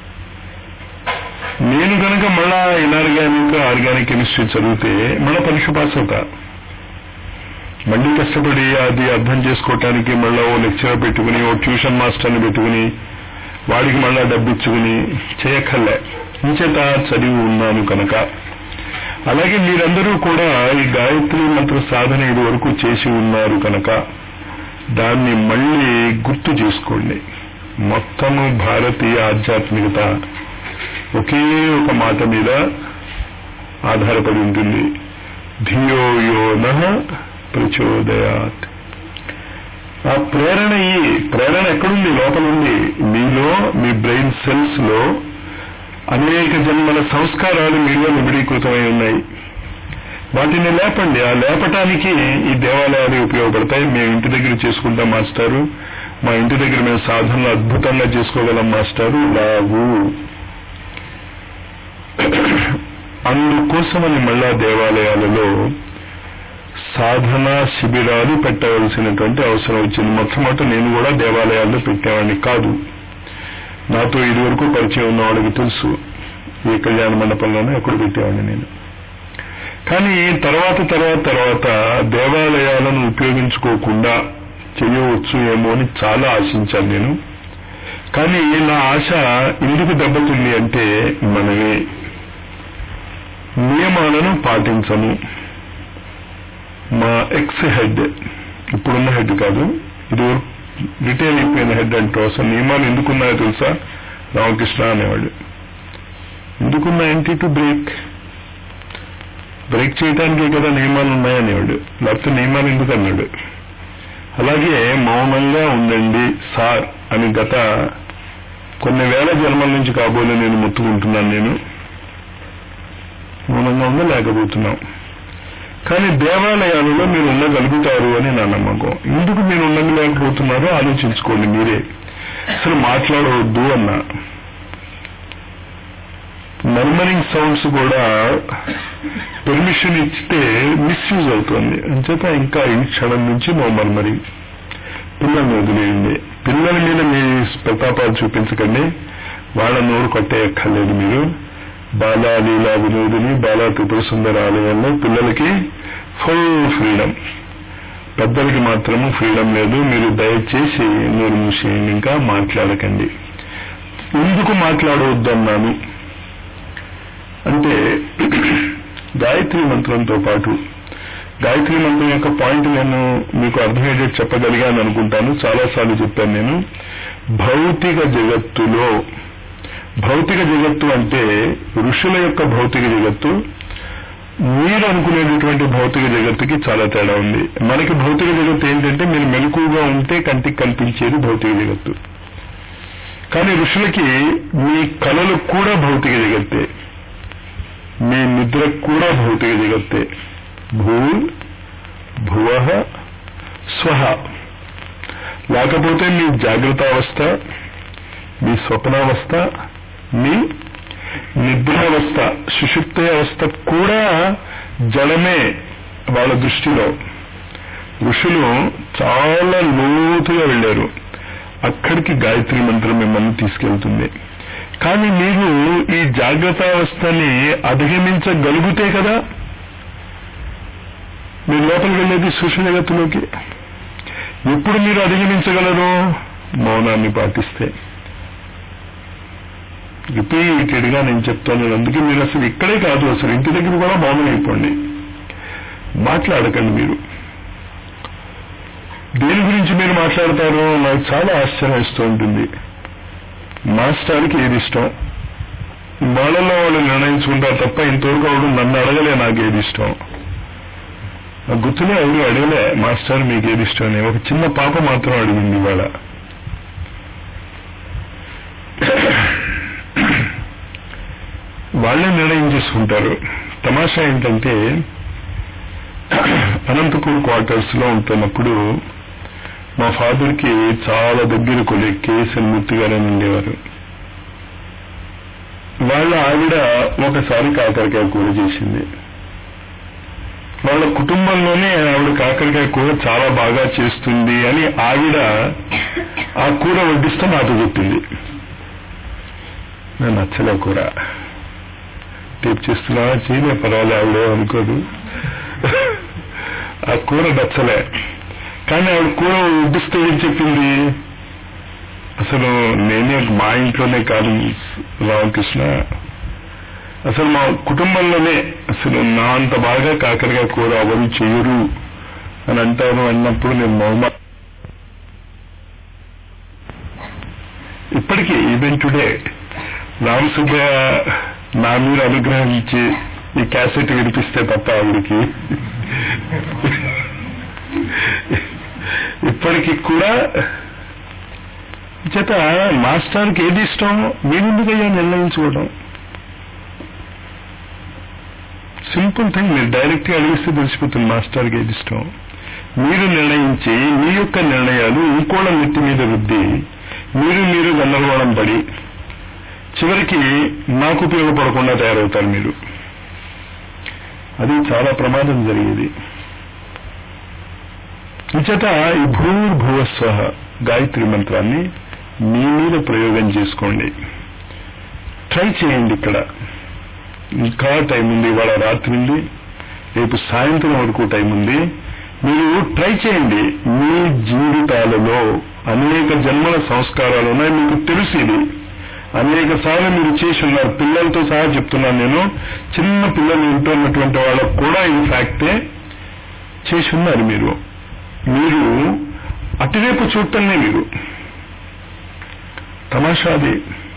నేను కనుక మళ్ళా ఇనార్గానిక్ ఆర్గానిక్ కెమిస్ట్రీ చదివితే మళ్ళా పరీక్ష పాస్ అవుతా మళ్ళీ కష్టపడి అది అర్థం చేసుకోవటానికి మళ్ళా ఓ లెక్చరర్ పెట్టుకుని ఓ ట్యూషన్ మాస్టర్ని పెట్టుకుని వాడికి మళ్ళా డబ్బిచ్చుకుని చేయక్కర్లే ఇంచేత చదివి ఉన్నాను కనుక అలాగే మీరందరూ కూడా ఈ గాయత్రి మంత్ర సాధన ఇది వరకు చేసి ఉన్నారు కనుక దాన్ని మళ్ళీ గుర్తు చేసుకోండి మొత్తము భారతీయ ఆధ్యాత్మికత ఒకే ఒక మాట మీద ఆధారపడి ఉంటుంది ధియో యో నః ప్రచోదయాత్ ఆ ప్రేరణ ఈ ప్రేరణ ఎక్కడుంది లోపల ఉంది మీలో మీ బ్రెయిన్ సెల్స్ లో అనేక జన్మల సంస్కారాలు మీలో నిబిడీకృతమై ఉన్నాయి వాటిని లేపండి ఆ లేపటానికి ఈ దేవాలయాలు ఉపయోగపడతాయి మేము ఇంటి దగ్గర చేసుకుంటాం మాస్టారు మా ఇంటి దగ్గర మేము సాధనలు అద్భుతంగా చేసుకోగలం మాస్టారు లాగు అందుకోసమని మళ్ళా దేవాలయాలలో సాధన శిబిరాలు పెట్టవలసినటువంటి అవసరం వచ్చింది మొట్టమొదట నేను కూడా దేవాలయాల్లో పెట్టేవాడిని కాదు నాతో ఇదివరకు పరిచయం ఉన్న వాళ్ళకి తెలుసు ఈ కళ్యాణ మండపంలోనే ఎక్కడ పెట్టేవాడిని నేను కానీ తర్వాత తర్వాత తర్వాత దేవాలయాలను ఉపయోగించుకోకుండా చేయవచ్చు ఏమో అని చాలా ఆశించాను నేను కానీ నా ఆశ ఎందుకు దెబ్బతింది అంటే మనమే నియమాలను పాటించము మా ఎక్స్ హెడ్ ఇప్పుడున్న హెడ్ కాదు ఇది రిటైర్ అయిపోయిన హెడ్ అంటూ అసలు నియమాలు ఎందుకున్నాయో తెలుసా రామకృష్ణ అనేవాడు ఎందుకున్నాయంటే టు బ్రేక్ బ్రేక్ చేయడానికే కదా నియమాలు ఉన్నాయనేవాడు లేకపోతే నియమాలు ఎందుకు అన్నాడు అలాగే మౌనంగా ఉండండి సార్ అని గత కొన్ని వేల జన్మల నుంచి కాబోలే నేను మొత్తుకుంటున్నాను నేను మౌనంగా ఉందా లేకపోతున్నాం కానీ దేవాలయాలలో మీరు ఉండగలుగుతారు అని నా నమ్మకం ఎందుకు మీరు ఉండలేకపోతున్నారో ఆలోచించుకోండి మీరే అసలు మాట్లాడవద్దు అన్నా మర్మరింగ్ సౌండ్స్ కూడా పెర్మిషన్ ఇస్తే మిస్యూజ్ అవుతుంది అంచేత ఇంకా ఈ క్షణం నుంచి నో మర్మరింగ్ పిల్లల్ని వదిలేయండి పిల్లల మీద మీ ప్రతాపాలు చూపించకండి వాళ్ళ నోరు కొట్టేయక్కర్లేదు మీరు బాలా లీలా వినోదిని బాలా త్రిపుర సుందర ఆలయంలో పిల్లలకి ఫుల్ ఫ్రీడమ్ పెద్దలకి మాత్రము ఫ్రీడమ్ లేదు మీరు దయచేసి నోరు మూసేయండి ఇంకా మాట్లాడకండి ఎందుకు మాట్లాడవద్దన్నాను అంటే గాయత్రి మంత్రంతో పాటు గాయత్రి మంత్రం యొక్క పాయింట్ నేను మీకు అర్థమయ్యేటట్టు చెప్పగలిగాను అనుకుంటాను చాలాసార్లు చెప్పాను నేను భౌతిక జగత్తులో భౌతిక జగత్తు అంటే ఋషుల యొక్క భౌతిక జగత్తు మీరు అనుకునేటటువంటి భౌతిక జగత్తుకి చాలా తేడా ఉంది మనకి భౌతిక జగత్తు ఏంటంటే మీరు మెలకుగా ఉంటే కంటికి కనిపించేది భౌతిక జగత్తు కానీ ఋషులకి మీ కళలు కూడా భౌతిక జగత్తే మీ నిద్ర కూడా భౌతిక జగత్తే భూ భువ స్వహ లేకపోతే మీ జాగ్రత్త అవస్థ మీ స్వప్నావస్థ మీ నిద్రావస్థ సుషుప్త అవస్థ కూడా జడమే వాళ్ళ దృష్టిలో ఋషులు చాలా లోతుగా వెళ్ళారు అక్కడికి గాయత్రి మంత్రం మిమ్మల్ని తీసుకెళ్తుంది కానీ మీరు ఈ జాగ్రత్త అవస్థని అధిగమించగలిగితే కదా మీరు లోపలికి వెళ్ళేది సూక్ష్మ జగత్తులోకి ఎప్పుడు మీరు అధిగమించగలరు మౌనాన్ని పాటిస్తే రిపీటెడ్ గా నేను చెప్తాను అందుకే మీరు అసలు ఇక్కడే కాదు అసలు ఇంటి దగ్గర కూడా మౌనం అయిపోండి మాట్లాడకండి మీరు దేని గురించి మీరు మాట్లాడతారు నాకు చాలా ఆశ్చర్యం ఇస్తూ ఉంటుంది మాస్టర్కి ఏది ఇష్టం వాళ్ళలో వాళ్ళు నిర్ణయించుకుంటారు తప్ప ఇంతవరకు వాడు నన్ను అడగలే నాకు ఏది ఇష్టం నాకు గుర్తులే ఎవరు అడగలే మాస్టర్ మీకు ఏది ఇష్టం అని ఒక చిన్న పాప మాత్రం అడిగింది ఇవాళ వాళ్ళే నిర్ణయం చేసుకుంటారు తమాషా ఏంటంటే అనంతపూర్ క్వార్టర్స్ లో ఉంటున్నప్పుడు మా ఫాదర్ కి చాలా దగ్గర కొలి కేఎస్ఎన్ మూర్తి గారు అని ఉండేవారు వాళ్ళ ఆవిడ ఒకసారి కాకరకాయ కూర చేసింది వాళ్ళ కుటుంబంలోనే ఆవిడ కాకరకాయ కూర చాలా బాగా చేస్తుంది అని ఆవిడ ఆ కూర వడ్డిస్తే నాతో చెప్పింది నాకు నచ్చలే కూర టేప్ చేస్తున్నా చేయలే పర్వాలే ఆవిడ అనుకోదు ఆ కూర నచ్చలే కానీ ఆవిడ కూర వడ్డిస్తే ఏం చెప్పింది అసలు నేనే మా ఇంట్లోనే కాదు రామకృష్ణ అసలు మా కుటుంబంలోనే అసలు నా అంత బాగా కాకరకాయ కూర ఎవరు చెయ్యరు అని అంటారు అన్నప్పుడు నేను మౌమా ఇప్పటికీ ఈవెన్ టుడే రామసుబ్బయ్య నా మీద అనుగ్రహం ఇచ్చి ఈ క్యాసెట్ వినిపిస్తే తప్ప ఆవిడికి ఇప్పటికి కూడా చేత మాస్టర్కి ఏది ఇష్టం మీరెందుకయ్యా నిర్ణయించుకోవడం సింపుల్ థింగ్ మీరు డైరెక్ట్ గా అడిగిస్తే తెలిసిపోతుంది మాస్టర్కి ఏది ఇష్టం మీరు నిర్ణయించి మీ యొక్క నిర్ణయాలు ఇంకోళ్ళ నెత్తి మీద రుద్ది మీరు మీరు గందరగోళం పడి చివరికి నాకు ఉపయోగపడకుండా తయారవుతారు మీరు అది చాలా ప్రమాదం జరిగేది ఇచ్చట ఈ భూర్భువస్వ గాయత్రి మంత్రాన్ని మీ మీద ప్రయోగం చేసుకోండి ట్రై చేయండి ఇక్కడ ఇంకా టైం ఉంది ఇవాళ రాత్రి ఉంది రేపు సాయంత్రం వరకు టైం ఉంది మీరు ట్రై చేయండి మీ జీవితాలలో అనేక జన్మల సంస్కారాలు ఉన్నాయి మీకు తెలుసు ఇది అనేక సార్లు మీరు చేసి ఉన్నారు పిల్లలతో సహా చెప్తున్నాను నేను చిన్న పిల్లలు ఉంటున్నటువంటి వాళ్ళకు కూడా ఇది ఫ్యాక్టే చేసి ఉన్నారు మీరు మీరు అటువైపు చూడటమే మీరు తమాషాది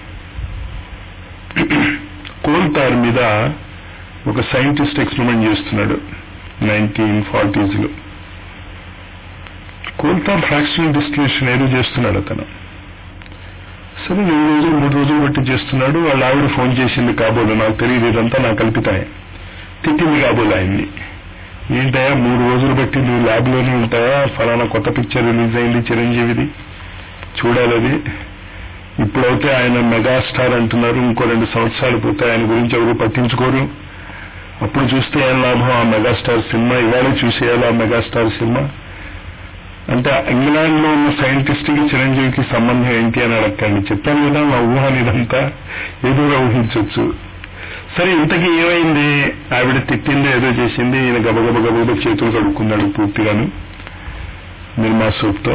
కోల్తార్ మీద ఒక సైంటిస్ట్ ఎక్స్పెరిమెంట్ చేస్తున్నాడు నైన్టీన్ ఫార్టీస్ లో కోల్తార్ ఫ్రాక్షనల్ డిస్టిలేషన్ ఏదో చేస్తున్నాడు అతను సరే రెండు రోజులు మూడు రోజులు బట్టి చేస్తున్నాడు వాళ్ళ ఆవిడ ఫోన్ చేసింది కాబోలు నాకు తెలియదు ఇదంతా నాకు కల్పితాయి తిట్టింది కాబోలు ఆయన్ని ఏంటయ్యా మూడు రోజులు బట్టి నువ్వు ల్యాబ్ లోనే ఉంటాయా ఫలానా కొత్త పిక్చర్ రిలీజ్ అయింది చిరంజీవిది చూడాలది ఇప్పుడైతే ఆయన మెగాస్టార్ అంటున్నారు ఇంకో రెండు సంవత్సరాలు పోతే ఆయన గురించి ఎవరు పట్టించుకోరు అప్పుడు చూస్తే ఏం లాభం ఆ మెగాస్టార్ సినిమా ఇవాళ చూసేయాలి ఆ మెగాస్టార్ సినిమా అంటే ఇంగ్లాండ్ లో ఉన్న సైంటిస్ట్ కి చిరంజీవికి సంబంధం ఏంటి అని అడగండి చెప్పాను కదా నా ఊహని ఇదంతా ఏదోగా ఊహించవచ్చు సరే ఇంతకీ ఏమైంది ఆవిడ తిట్టింది ఏదో చేసింది ఈయన గబగబ గబగబ చేతులు కడుక్కున్నాడు పూర్తిగాను నిర్మా సోప్తో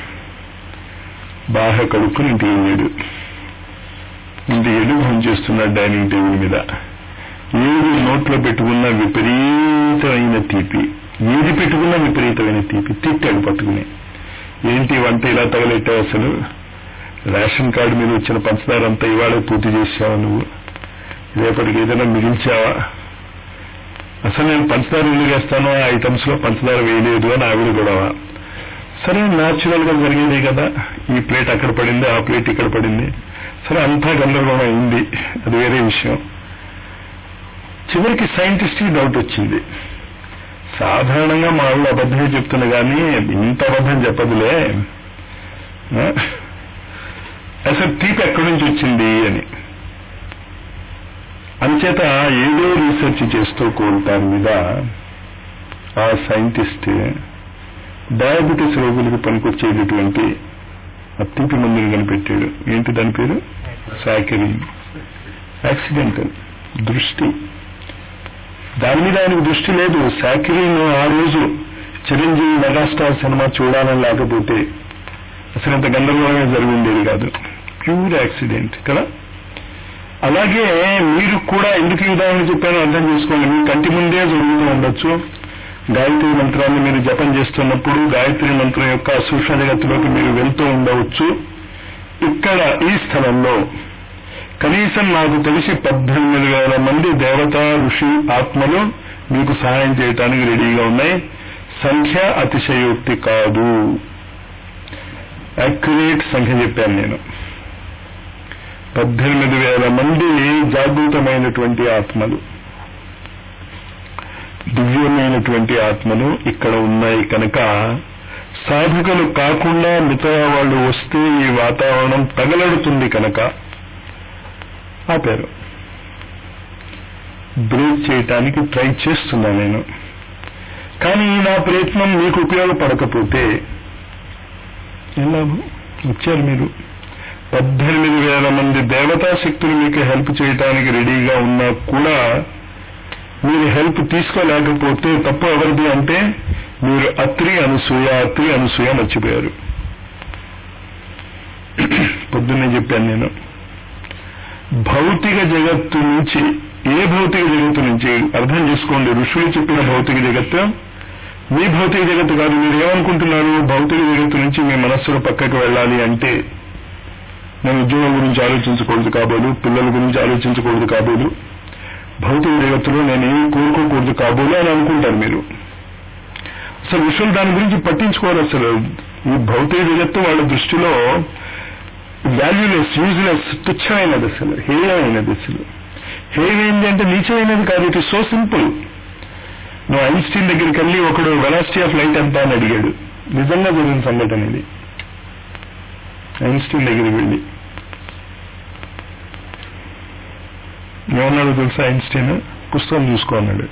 బాగా కడుక్కుని ఇంటికి వెళ్ళాడు ఇంటికి వెళ్ళి భోజనం చేస్తున్నాడు డైనింగ్ టేబుల్ మీద ఏది నోట్లో పెట్టుకున్న విపరీతమైన తీపి ఏది పెట్టుకున్నా విపరీతమైన తీపి తిట్టాడు పట్టుకుని ఏంటి వంట ఇలా తగలెట్టావు అసలు రేషన్ కార్డు మీద వచ్చిన పంచదార అంతా ఇవాళ పూర్తి చేసావా నువ్వు రేపటికి ఏదైనా మిగిల్చావా అసలు నేను పంచదార ఎందుకు వేస్తాను ఆ ఐటమ్స్ లో పంచదార వేయలేదు అని ఆవిడ గొడవ సరే న్యాచురల్ గా జరిగేది కదా ఈ ప్లేట్ అక్కడ పడింది ఆ ప్లేట్ ఇక్కడ పడింది సరే అంతా గందరగోళం అయింది అది వేరే విషయం చివరికి సైంటిస్ట్ కి డౌట్ వచ్చింది సాధారణంగా మా వాళ్ళు అబద్ధమే చెప్తున్నా కానీ ఇంత అబద్ధం చెప్పదులే ఆ? అసలు తీపి ఎక్కడి నుంచి వచ్చింది అని అంచేత ఏదో రీసెర్చ్ చేస్తూ కోల్తాన్ మీద ఆ సైంటిస్ట్ డయాబెటీస్ రోగులకు పనికొచ్చేటటువంటి ఆ తీపి మందుని కనిపెట్టాడు ఏంటి దాని పేరు సాకరిన్ యాక్సిడెంటల్ దృష్టి దాని మీద ఆయనకు దృష్టి లేదు సాకిరీన్ ఆ రోజు చిరంజీవి మెగాస్టార్ సినిమా చూడాలని లేకపోతే అసలు ఇంత గందరగోళమే జరిగి ఉండేది కాదు ప్యూర్ యాక్సిడెంట్ కదా అలాగే మీరు కూడా ఎందుకు ఈ ఉదాహరణ చెప్పానో అర్థం చేసుకోండి మీ కంటి ముందే జరుగుతూ ఉండొచ్చు గాయత్రి మంత్రాన్ని మీరు జపం చేస్తున్నప్పుడు గాయత్రి మంత్రం యొక్క సూక్ష్మ జగత్తులోకి మీరు వెళ్తూ ఉండవచ్చు ఇక్కడ ఈ స్థలంలో కనీసం నాకు తెలిసి పద్దెనిమిది వేల మంది దేవతా ఋషి ఆత్మలు మీకు సహాయం చేయటానికి రెడీగా ఉన్నాయి సంఖ్య అతిశయోక్తి కాదు అక్యురేట్ సంఖ్య చెప్పాను నేను పద్దెనిమిది వేల మంది జాగృతమైనటువంటి ఆత్మలు దివ్యమైనటువంటి ఆత్మలు ఇక్కడ ఉన్నాయి కనుక సాధకులు కాకుండా మిగతా వాళ్ళు వస్తే ఈ వాతావరణం తగలడుతుంది కనుక ఆపారు బ్రేక్ చేయటానికి ట్రై చేస్తున్నా నేను కానీ నా ప్రయత్నం మీకు ఉపయోగపడకపోతే ఏం లాభం వచ్చారు మీరు పద్దెనిమిది వేల మంది దేవతా శక్తులు మీకు హెల్ప్ చేయటానికి రెడీగా ఉన్నా కూడా మీరు హెల్ప్ తీసుకోలేకపోతే తప్పు ఎవరిది అంటే మీరు అత్రి అనసూయ అత్రి అనసూయ మర్చిపోయారు పొద్దున్నే చెప్పాను నేను భౌతిక జగత్తు నుంచి ఏ భౌతిక జగత్తు నుంచి అర్థం చేసుకోండి ఋషులు చెప్పిన భౌతిక జగత్తు మీ భౌతిక జగత్తు కాదు మీరు ఏమనుకుంటున్నారు భౌతిక జగత్తు నుంచి మీ మనస్సులో పక్కకు వెళ్ళాలి అంటే నేను ఉద్యోగం గురించి ఆలోచించకూడదు కాబోలు పిల్లల గురించి ఆలోచించకూడదు కాబోలు భౌతిక జగత్తులో నేను ఏమి కోరుకోకూడదు కాబోలు అని అనుకుంటారు మీరు అసలు ఋషులు దాని గురించి పట్టించుకోరు అసలు ఈ భౌతిక జగత్తు వాళ్ళ దృష్టిలో వాల్యూలెస్ యూజ్లెస్ తుచ్చమైనది అసలు హేయమైనది అసలు హేయమైంది అంటే నీచమైనది కాదు ఇట్ ఇస్ సో సింపుల్ నువ్వు ఐన్స్టీన్ దగ్గరికి వెళ్ళి ఒకడు వెలాసిటీ ఆఫ్ లైట్ ఎంత అని అడిగాడు నిజంగా జరిగిన సంఘటన ఇది ఐన్స్టీన్ దగ్గరికి వెళ్ళి ఏమన్నాడు తెలుసా ఐన్స్టీన్ పుస్తకం చూసుకో అన్నాడు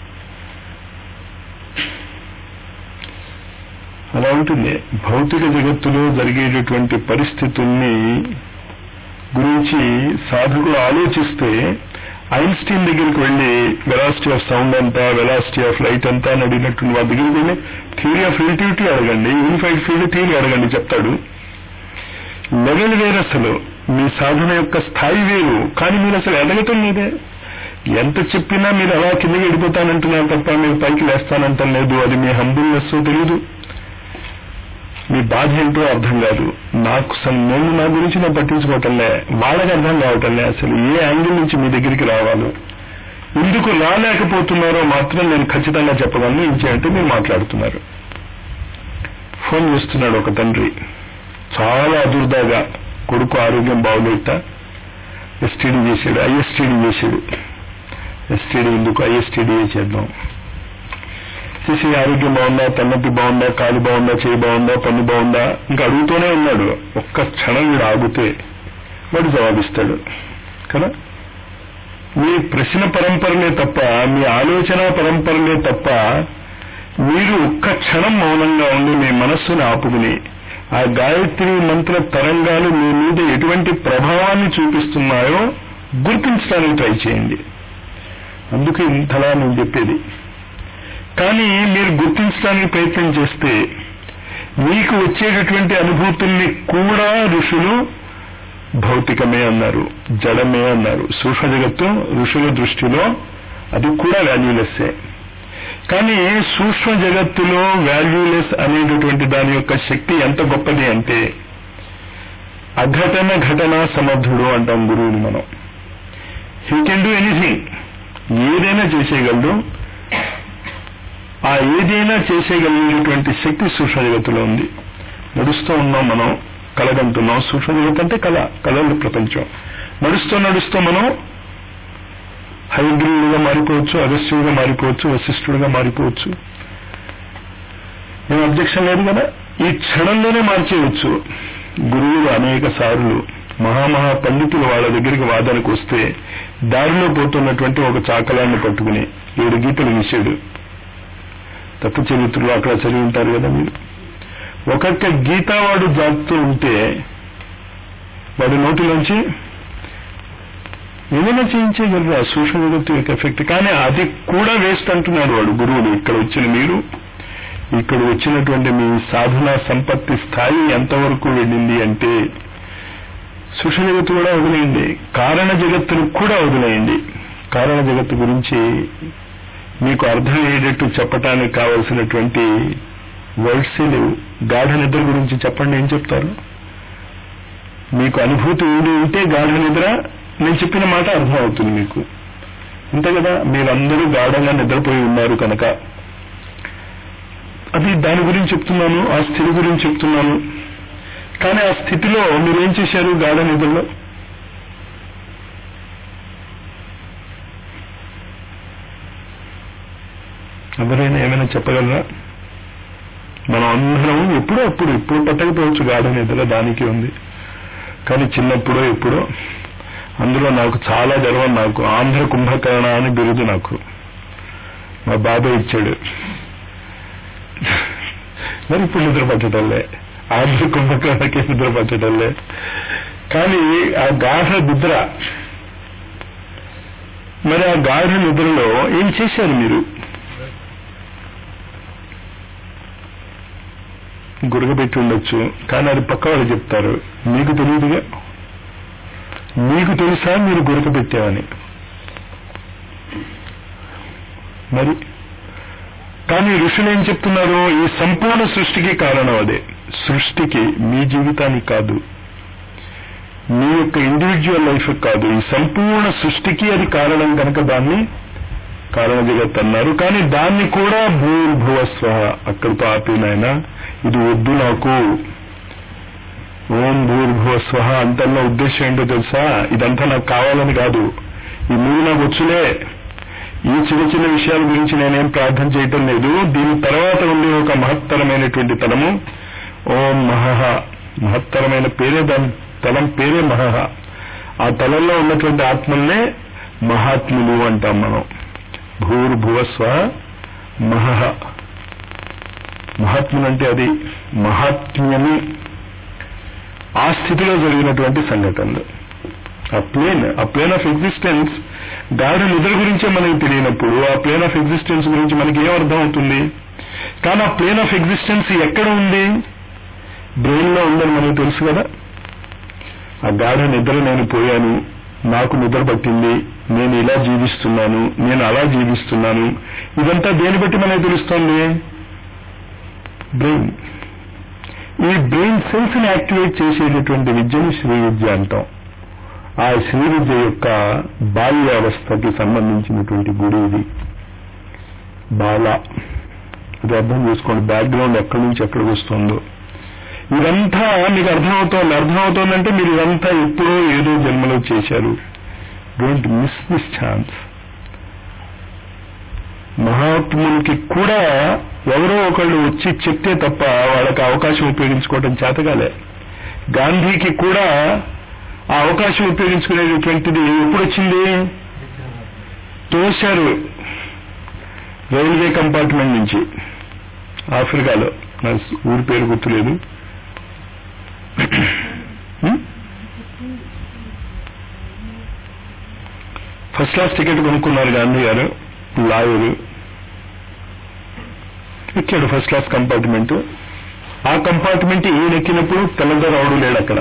అలా ఉంటుంది భౌతిక జగత్తులో జరిగేటటువంటి పరిస్థితుల్ని గురించి సాధకులు ఆలోచిస్తే ఐన్స్టీన్ దగ్గరికి వెళ్ళి వెలాసిటీ ఆఫ్ సౌండ్ ఎంత వెలాసిటీ ఆఫ్ లైట్ ఎంత అని అడిగినట్టు వాళ్ళ దగ్గరికి వెళ్ళి థియరీ ఆఫ్ రిలేటివిటీ అడగండి యూనిఫైడ్ ఫీల్డ్ థియరీ అడగండి చెప్తాడు లెవెల్ వేరు అసలు మీ సాధన యొక్క స్థాయి వేరు కానీ మీరు అసలు ఎదగటం లేదే ఎంత చెప్పినా మీరు అలా కిందకి వెళ్ళిపోతానంటున్నారు తప్ప మీరు పైకి లేస్తానంటం లేదు అది మీ హంబుల్నెస్ తెలియదు మీ బాధ ఏంటో అర్థం కాదు నాకు సం- నేను నా గురించి నేను పట్టించుకోవటంలే వాళ్ళకి అర్థం కావటంలే అసలు ఏ యాంగిల్ నుంచి మీ దగ్గరికి రావాలో ఎందుకు రాలేకపోతున్నారో మాత్రం నేను ఖచ్చితంగా చెప్పగలను ఇంచేంటే మీరు మాట్లాడుతున్నారు ఫోన్ చేస్తున్నాడు ఒక తండ్రి చాలా అదుర్దాగా కొడుకు ఆరోగ్యం బాగోలేట ఎస్టీడీ చేశాడు ఐఎస్టీడీ చేశాడు ఎస్టీడీ ఎందుకు ఐఎస్టీడీ చేద్దాం చేసి ఆరోగ్యం బాగుందా తన్నొప్పి బాగుందా కాలు బాగుందా చేయి బాగుందా పన్ను బాగుందా ఇంకా అడుగుతూనే ఉన్నాడు ఒక్క క్షణం వీడు ఆగితే వాడు జవాబిస్తాడు కదా మీ ప్రశ్న పరంపరలే తప్ప మీ ఆలోచన పరంపరలే తప్ప మీరు ఒక్క క్షణం మౌనంగా ఉండి మీ మనస్సును ఆపుకుని ఆ గాయత్రి మంత్ర తరంగాలు మీ మీద ఎటువంటి ప్రభావాన్ని చూపిస్తున్నాయో గుర్తించడానికి ట్రై చేయండి అందుకు ఇంతలా నేను చెప్పేది కానీ మీరు గుర్తించడానికి ప్రయత్నం చేస్తే మీకు వచ్చేటటువంటి అనుభూతుల్ని కూడా ఋషులు భౌతికమే అన్నారు జడమే అన్నారు సూక్ష్మ జగత్తు ఋషుల దృష్టిలో అది కూడా వాల్యూలెస్సే కానీ సూక్ష్మ జగత్తులో వాల్యూలెస్ అనేటటువంటి దాని యొక్క శక్తి ఎంత గొప్పది అంటే అఘటన ఘటన సమర్థుడు అంటాం గురువుని మనం హీ కెన్ డూ ఎనీథింగ్ ఏదైనా చేసేయగలడు ఆ ఏదైనా చేసేయగలిగేటువంటి శక్తి సూక్ష్మ జగత్తులో ఉంది నడుస్తూ ఉన్నాం మనం కలగంటున్నాం సూక్ష్మ జగత్ అంటే కళ కళల ప్రపంచం నడుస్తూ నడుస్తూ మనం హైగ్రీవుడుగా మారిపోవచ్చు అగస్త్యుడిగా మారిపోవచ్చు వశిష్ఠుడిగా మారిపోవచ్చు ఏం అబ్జెక్షన్ లేదు కదా ఈ క్షణంలోనే మార్చేయవచ్చు గురువులు అనేక సార్లు మహామహా పండితులు వాళ్ళ దగ్గరికి వాదనకు వస్తే దారిలో పోతున్నటువంటి ఒక చాకలాన్ని పట్టుకుని ఏడు గీతలు గీసాడు తత్వ చరిత్రలో అక్కడ చదివి ఉంటారు కదా మీరు ఒక్కొక్క గీత వాడు జాతుతూ ఉంటే వాడి నోటిలోంచి ఏమైనా చేయించగలరు ఆ సూక్ష్మ జగత్తు యొక్క ఎఫెక్ట్ కానీ అది కూడా వేస్ట్ అంటున్నాడు వాడు గురువులు ఇక్కడ వచ్చిన మీరు ఇక్కడ వచ్చినటువంటి మీ సాధన సంపత్తి స్థాయి ఎంతవరకు వెళ్ళింది అంటే సూక్ష్మ జగత్తు కూడా వదిలేయండి కారణ జగత్తును కూడా వదిలేయండి కారణ జగత్తు గురించి మీకు అర్థమయ్యేటట్టు చెప్పటానికి కావలసినటువంటి వర్డ్సే లేవు గాఢ నిద్ర గురించి చెప్పండి ఏం చెప్తారు మీకు అనుభూతి ఉండి ఉంటే గాఢ నిద్ర నేను చెప్పిన మాట అర్థం అవుతుంది మీకు అంతే కదా మీరందరూ గాఢంగా నిద్రపోయి ఉన్నారు కనుక అది దాని గురించి చెప్తున్నాను ఆ స్థితి గురించి చెప్తున్నాను కానీ ఆ స్థితిలో మీరేం చేశారు గాఢ నిద్రలో ఎవరైనా ఏమైనా చెప్పగలరా మనం అందరం ఎప్పుడో అప్పుడు ఇప్పుడు పట్టకపోవచ్చు గాఢ నిద్ర దానికి ఉంది కానీ చిన్నప్పుడో ఎప్పుడో అందులో నాకు చాలా గర్వం నాకు ఆంధ్ర కుంభకర్ణ అని బిరుదు నాకు మా బాబాయ్ ఇచ్చాడు మరి ఇప్పుడు నిద్ర పట్టడంలే ఆంధ్ర కుంభకర్ణకి నిద్ర పట్టడంలే కానీ ఆ గాఢ నిద్ర మరి ఆ గాఢ నిద్రలో ఏం చేశారు మీరు గురగబెట్టి ఉండొచ్చు కానీ అది పక్క వాళ్ళు చెప్తారు మీకు తెలియదుగా మీకు తెలుసా మీరు గురకబెట్టామని మరి కానీ ఋషులు ఏం చెప్తున్నారు ఈ సంపూర్ణ సృష్టికి కారణం అదే సృష్టికి మీ జీవితానికి కాదు మీ యొక్క ఇండివిజువల్ లైఫ్ కాదు ఈ సంపూర్ణ సృష్టికి అది కారణం కనుక దాన్ని కారణ జగత్ అన్నారు కానీ దాన్ని కూడా భూర్భువస్వ అక్కడితో ఆపినాయన ఇది వద్దు నాకు ఓం భూర్భువస్వ అంతల్లో ఉద్దేశం ఏంటో తెలుసా ఇదంతా నాకు కావాలని కాదు ఈ మూడు నాకు వచ్చులే ఈ చిన్న చిన్న విషయాల గురించి నేనేం ప్రార్థన చేయటం లేదు దీని తర్వాత ఉండే ఒక మహత్తరమైనటువంటి తలము ఓం మహహ మహత్తరమైన పేరే దాని తలం పేరే మహహ ఆ తలంలో ఉన్నటువంటి ఆత్మల్నే మహాత్ములు అంటాం మనం భూర్భువస్వ మహహ మహాత్ములు అంటే అది మహాత్మ్యము ఆ స్థితిలో జరిగినటువంటి సంఘటనలు ఆ ప్లేన్ ఆ ప్లేన్ ఆఫ్ ఎగ్జిస్టెన్స్ గాఢ నిద్ర గురించే మనకి తెలియనప్పుడు ఆ ప్లేన్ ఆఫ్ ఎగ్జిస్టెన్స్ గురించి మనకి ఏం అర్థం అవుతుంది కానీ ఆ ప్లేన్ ఆఫ్ ఎగ్జిస్టెన్స్ ఎక్కడ ఉంది బ్రెయిన్ లో ఉందని మనకు తెలుసు కదా ఆ గాఢ నిద్ర నేను పోయాను నాకు నిద్ర పట్టింది నేను ఇలా జీవిస్తున్నాను నేను అలా జీవిస్తున్నాను ఇదంతా దేని బట్టి మనకు తెలుస్తోంది బ్రెయిన్ ఈ బ్రెయిన్ సెల్స్ ని యాక్టివేట్ చేసేటటువంటి విద్యను శ్రీ విద్య అంటాం ఆ శ్రీ విద్య యొక్క బాల్యావస్థకి సంబంధించినటువంటి గుడి ఇది బాల ఇది అర్థం చేసుకోండి బ్యాక్గ్రౌండ్ ఎక్కడి నుంచి ఎక్కడికి వస్తుందో ఇదంతా మీకు అర్థమవుతోంది అర్థమవుతోందంటే మీరు ఇదంతా ఎప్పుడో ఏదో జన్మలో చేశారు డోంట్ మిస్ దిస్ ఛాన్స్ మహాత్ములకి కూడా ఎవరో ఒకళ్ళు వచ్చి చెప్తే తప్ప వాళ్ళకి అవకాశం ఉపయోగించుకోవడం చేతగాలే గాంధీకి కూడా ఆ అవకాశం ఉపయోగించుకునేటువంటిది ఎప్పుడు వచ్చింది తోశారు రైల్వే కంపార్ట్మెంట్ నుంచి ఆఫ్రికాలో నా ఊరి పేరు గుర్తులేదు ఫస్ట్ క్లాస్ టికెట్ కొనుక్కున్నారు గాంధీ గారు లాయరు ఎక్కాడు ఫస్ట్ క్లాస్ కంపార్ట్మెంట్ ఆ కంపార్ట్మెంట్ ఈయన ఎక్కినప్పుడు తెల్లదొర అవడు లేడు అక్కడ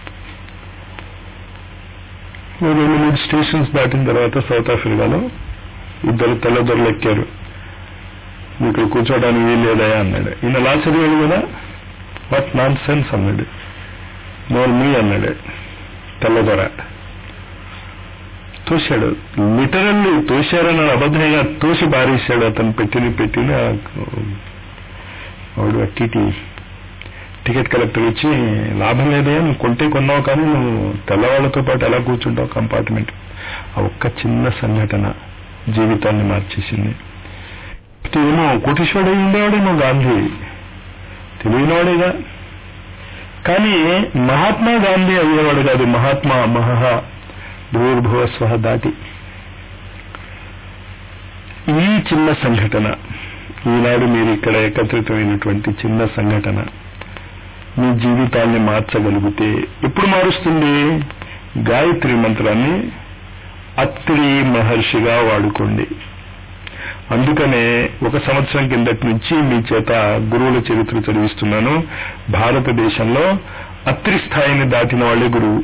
రెండు మూడు స్టేషన్స్ దాటిన తర్వాత సౌత్ ఆఫ్రికాలో ఇద్దరు తెల్లదొరలు ఎక్కారు ఇక్కడ కూర్చోడానికి వీల్లేదయా అన్నాడు ఈయన లా చదివాడు కదా వాట్ నాన్ సెన్స్ అన్నాడు నోర్ మీ అన్నాడు తెల్లదొర తోశాడు లిటరల్లీ తోశారని అబద్ధంగా తోసి బారేశాడు అతను పెట్టిన పెట్టిన వాడు టీటీ టికెట్ కలెక్టర్ ఇచ్చి లాభం లేదే నువ్వు కొంటే కొన్నావు కానీ నువ్వు తెల్లవాళ్లతో పాటు ఎలా కూర్చుంటావు కంపార్ట్మెంట్ ఆ ఒక్క చిన్న సంఘటన జీవితాన్ని మార్చేసింది ఏమో కోటీశ్వరుడు ఉండేవాడేమో గాంధీ తెలియనివాడేగా కానీ మహాత్మా గాంధీ అయ్యేవాడు కాదు మహాత్మా మహహ భూర్భువ స్వహ దాటి ఈ చిన్న సంఘటన ఈనాడు మీరు ఇక్కడ ఏకత్రితమైనటువంటి చిన్న సంఘటన మీ జీవితాన్ని మార్చగలిగితే ఎప్పుడు మారుస్తుంది గాయత్రి మంత్రాన్ని అత్రి మహర్షిగా వాడుకోండి అందుకనే ఒక సంవత్సరం కిందటి నుంచి మీ చేత గురువుల చరిత్ర చదివిస్తున్నాను భారతదేశంలో అత్రి స్థాయిని దాటిన వాళ్ళే గురువు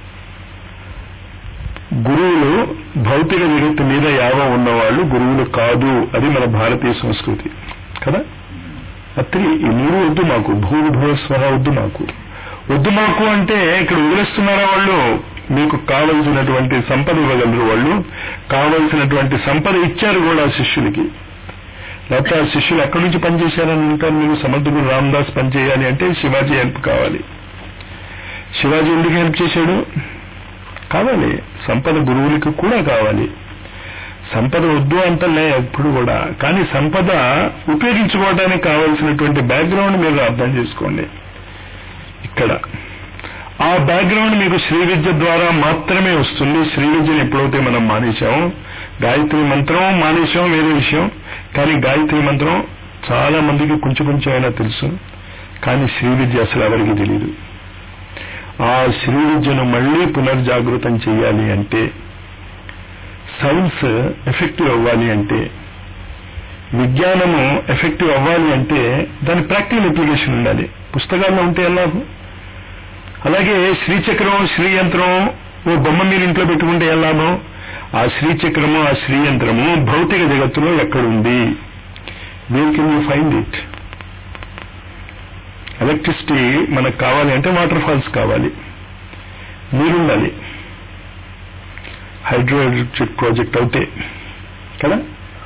గురువులు భౌతిక జగత్తు మీద యావం ఉన్నవాళ్ళు గురువులు కాదు అది మన భారతీయ సంస్కృతి కదా అత్రి ఈ మూడు వద్దు మాకు భూభువ స్వహ వద్దు మాకు వద్దు మాకు అంటే ఇక్కడ వదిలేస్తున్నారా వాళ్ళు మీకు కావలసినటువంటి సంపద ఇవ్వగలరు వాళ్ళు కావలసినటువంటి సంపద ఇచ్చారు కూడా శిష్యులకి లేకపోతే ఆ శిష్యులు ఎక్కడి నుంచి పనిచేశారని అంటారు మీరు సమర్థుడు రామదాస్ పనిచేయాలి అంటే శివాజీ హెల్ప్ కావాలి శివాజీ ఎందుకు హెల్ప్ చేశాడు కావాలి సంపద గురువులకి కూడా కావాలి సంపద వద్దు అంటలే ఎప్పుడు కూడా కానీ సంపద ఉపయోగించుకోవడానికి కావలసినటువంటి బ్యాక్గ్రౌండ్ మీరు అర్థం చేసుకోండి ఇక్కడ ఆ బ్యాక్గ్రౌండ్ మీకు శ్రీ విద్య ద్వారా మాత్రమే వస్తుంది శ్రీ విద్యను ఎప్పుడైతే మనం మానేశామో గాయత్రి మంత్రం మానేశాం వేరే విషయం కానీ గాయత్రి మంత్రం చాలా మందికి కొంచెం కొంచెం అయినా తెలుసు కానీ శ్రీ విద్య అసలు ఎవరికి తెలియదు ఆ శ్రీ విద్యను మళ్లీ పునర్జాగృతం చేయాలి అంటే సైన్స్ ఎఫెక్టివ్ అవ్వాలి అంటే విజ్ఞానము ఎఫెక్టివ్ అవ్వాలి అంటే దాని ప్రాక్టికల్ అప్లికేషన్ ఉండాలి పుస్తకాల్లో ఉంటే ఎలా అలాగే శ్రీచక్రం శ్రీయంత్రం ఓ బొమ్మ మీరు ఇంట్లో పెట్టుకుంటే ఎలానో ఆ శ్రీచక్రము ఆ శ్రీయంత్రము భౌతిక జగత్తులో ఎక్కడుంది where can you find it electricity మనకు కావాలి అంటే వాటర్ ఫాల్స్ కావాలి నీరుండాలి హైడ్రో ఎలక్ట్రిక్ ప్రాజెక్ట్ అవుతే కదా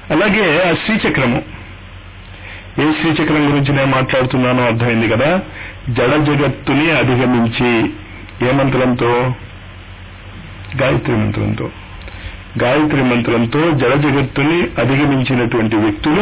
అలాగే ఆ శ్రీచక్రము ఏ శ్రీచక్రం గురించి నేను మాట్లాడుతున్నానో అర్థమైంది కదా జడ జగత్తుని అధిగమించి ఏ మంత్రంతో గాయత్రి మంత్రంతో గాయత్రి మంత్రంతో జడ జగత్తుని అధిగమించినటువంటి వ్యక్తులు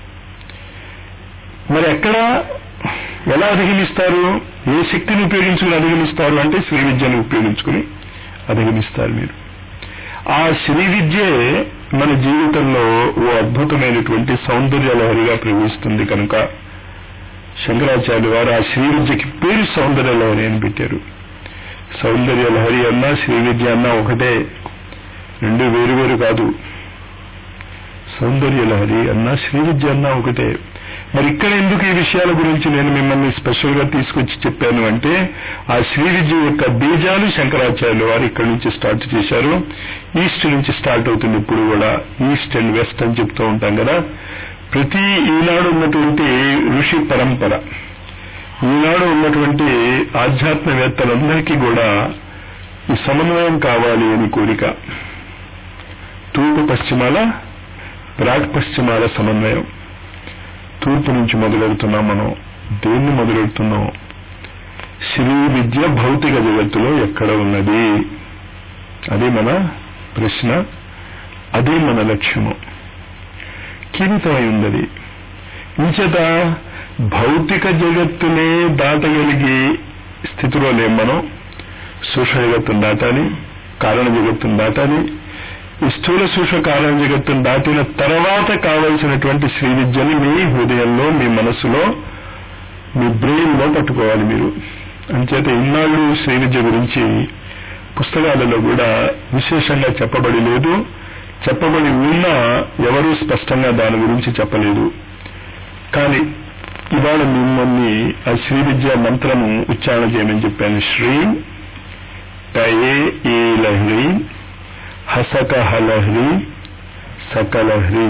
మరి ఎక్కడ ఎలా అధిగమిస్తారు ఏ శక్తిని ఉపయోగించుకుని అధిగమిస్తారు అంటే శ్రీ విద్యను ఉపయోగించుకుని అధిగమిస్తారు మీరు ఆ శ్రీ విద్యే మన జీవితంలో ఓ అద్భుతమైనటువంటి సౌందర్య లహరిగా ప్రవహిస్తుంది కనుక శంకరాచార్య వారు ఆ శ్రీ విద్యకి పేరు సౌందర్య లహరి అని పెట్టారు సౌందర్య లహరి అన్నా శ్రీ విద్య అన్నా ఒకటే రెండు వేరు వేరు కాదు సౌందర్య లహరి అన్నా శ్రీ విద్య అన్నా ఒకటే మరి ఇక్కడ ఎందుకు ఈ విషయాల గురించి నేను మిమ్మల్ని స్పెషల్ గా తీసుకొచ్చి చెప్పాను అంటే ఆ శ్రీ విద్య యొక్క బీజాలు శంకరాచార్యులు వారు ఇక్కడ నుంచి స్టార్ట్ చేశారు ఈస్ట్ నుంచి స్టార్ట్ అవుతుంది ఇప్పుడు కూడా ఈస్ట్ అండ్ వెస్ట్ అని చెప్తూ ఉంటాం కదా ప్రతి ఈనాడు ఉన్నటువంటి ఋషి పరంపర ఈనాడు ఉన్నటువంటి ఆధ్యాత్మవేత్తలందరికీ కూడా ఈ సమన్వయం కావాలి అని కోరిక తూర్పు పశ్చిమాల ప్రాక్ పశ్చిమాల సమన్వయం తూర్పు నుంచి మొదలెడుతున్నాం మనం దేన్ని మొదలెడుతున్నాం శ్రీ విద్య భౌతిక జగత్తులో ఎక్కడ ఉన్నది అదే మన ప్రశ్న అదే మన లక్ష్యము కీలితమై ఉన్నది ఇంచేత భౌతిక జగత్తునే దాటగలిగే స్థితిలో లేం మనం సూక్ష్మ జగత్తును దాటాలి కారణ జగత్తును దాటాలి ఈ స్థూల సూక్ష్మ కారణ జగత్తును దాటిన తర్వాత కావలసినటువంటి శ్రీ విద్యని మీ హృదయంలో మీ మనసులో మీ బ్రెయిన్ లో పట్టుకోవాలి మీరు అంచేత ఇన్నాళ్ళు శ్రీ విద్య గురించి పుస్తకాలలో కూడా విశేషంగా చెప్పబడి లేదు చెప్పబడి ఉన్నా ఎవరూ స్పష్టంగా దాని గురించి చెప్పలేదు కానీ ఇవాళ మిమ్మల్ని ఆ శ్రీ విద్య మంత్రము ఉచ్చారణ చేయమని చెప్పాను శ్రీం టయే ఈ లహ్రీ హసక హలహ్రీ సకలహ్రీ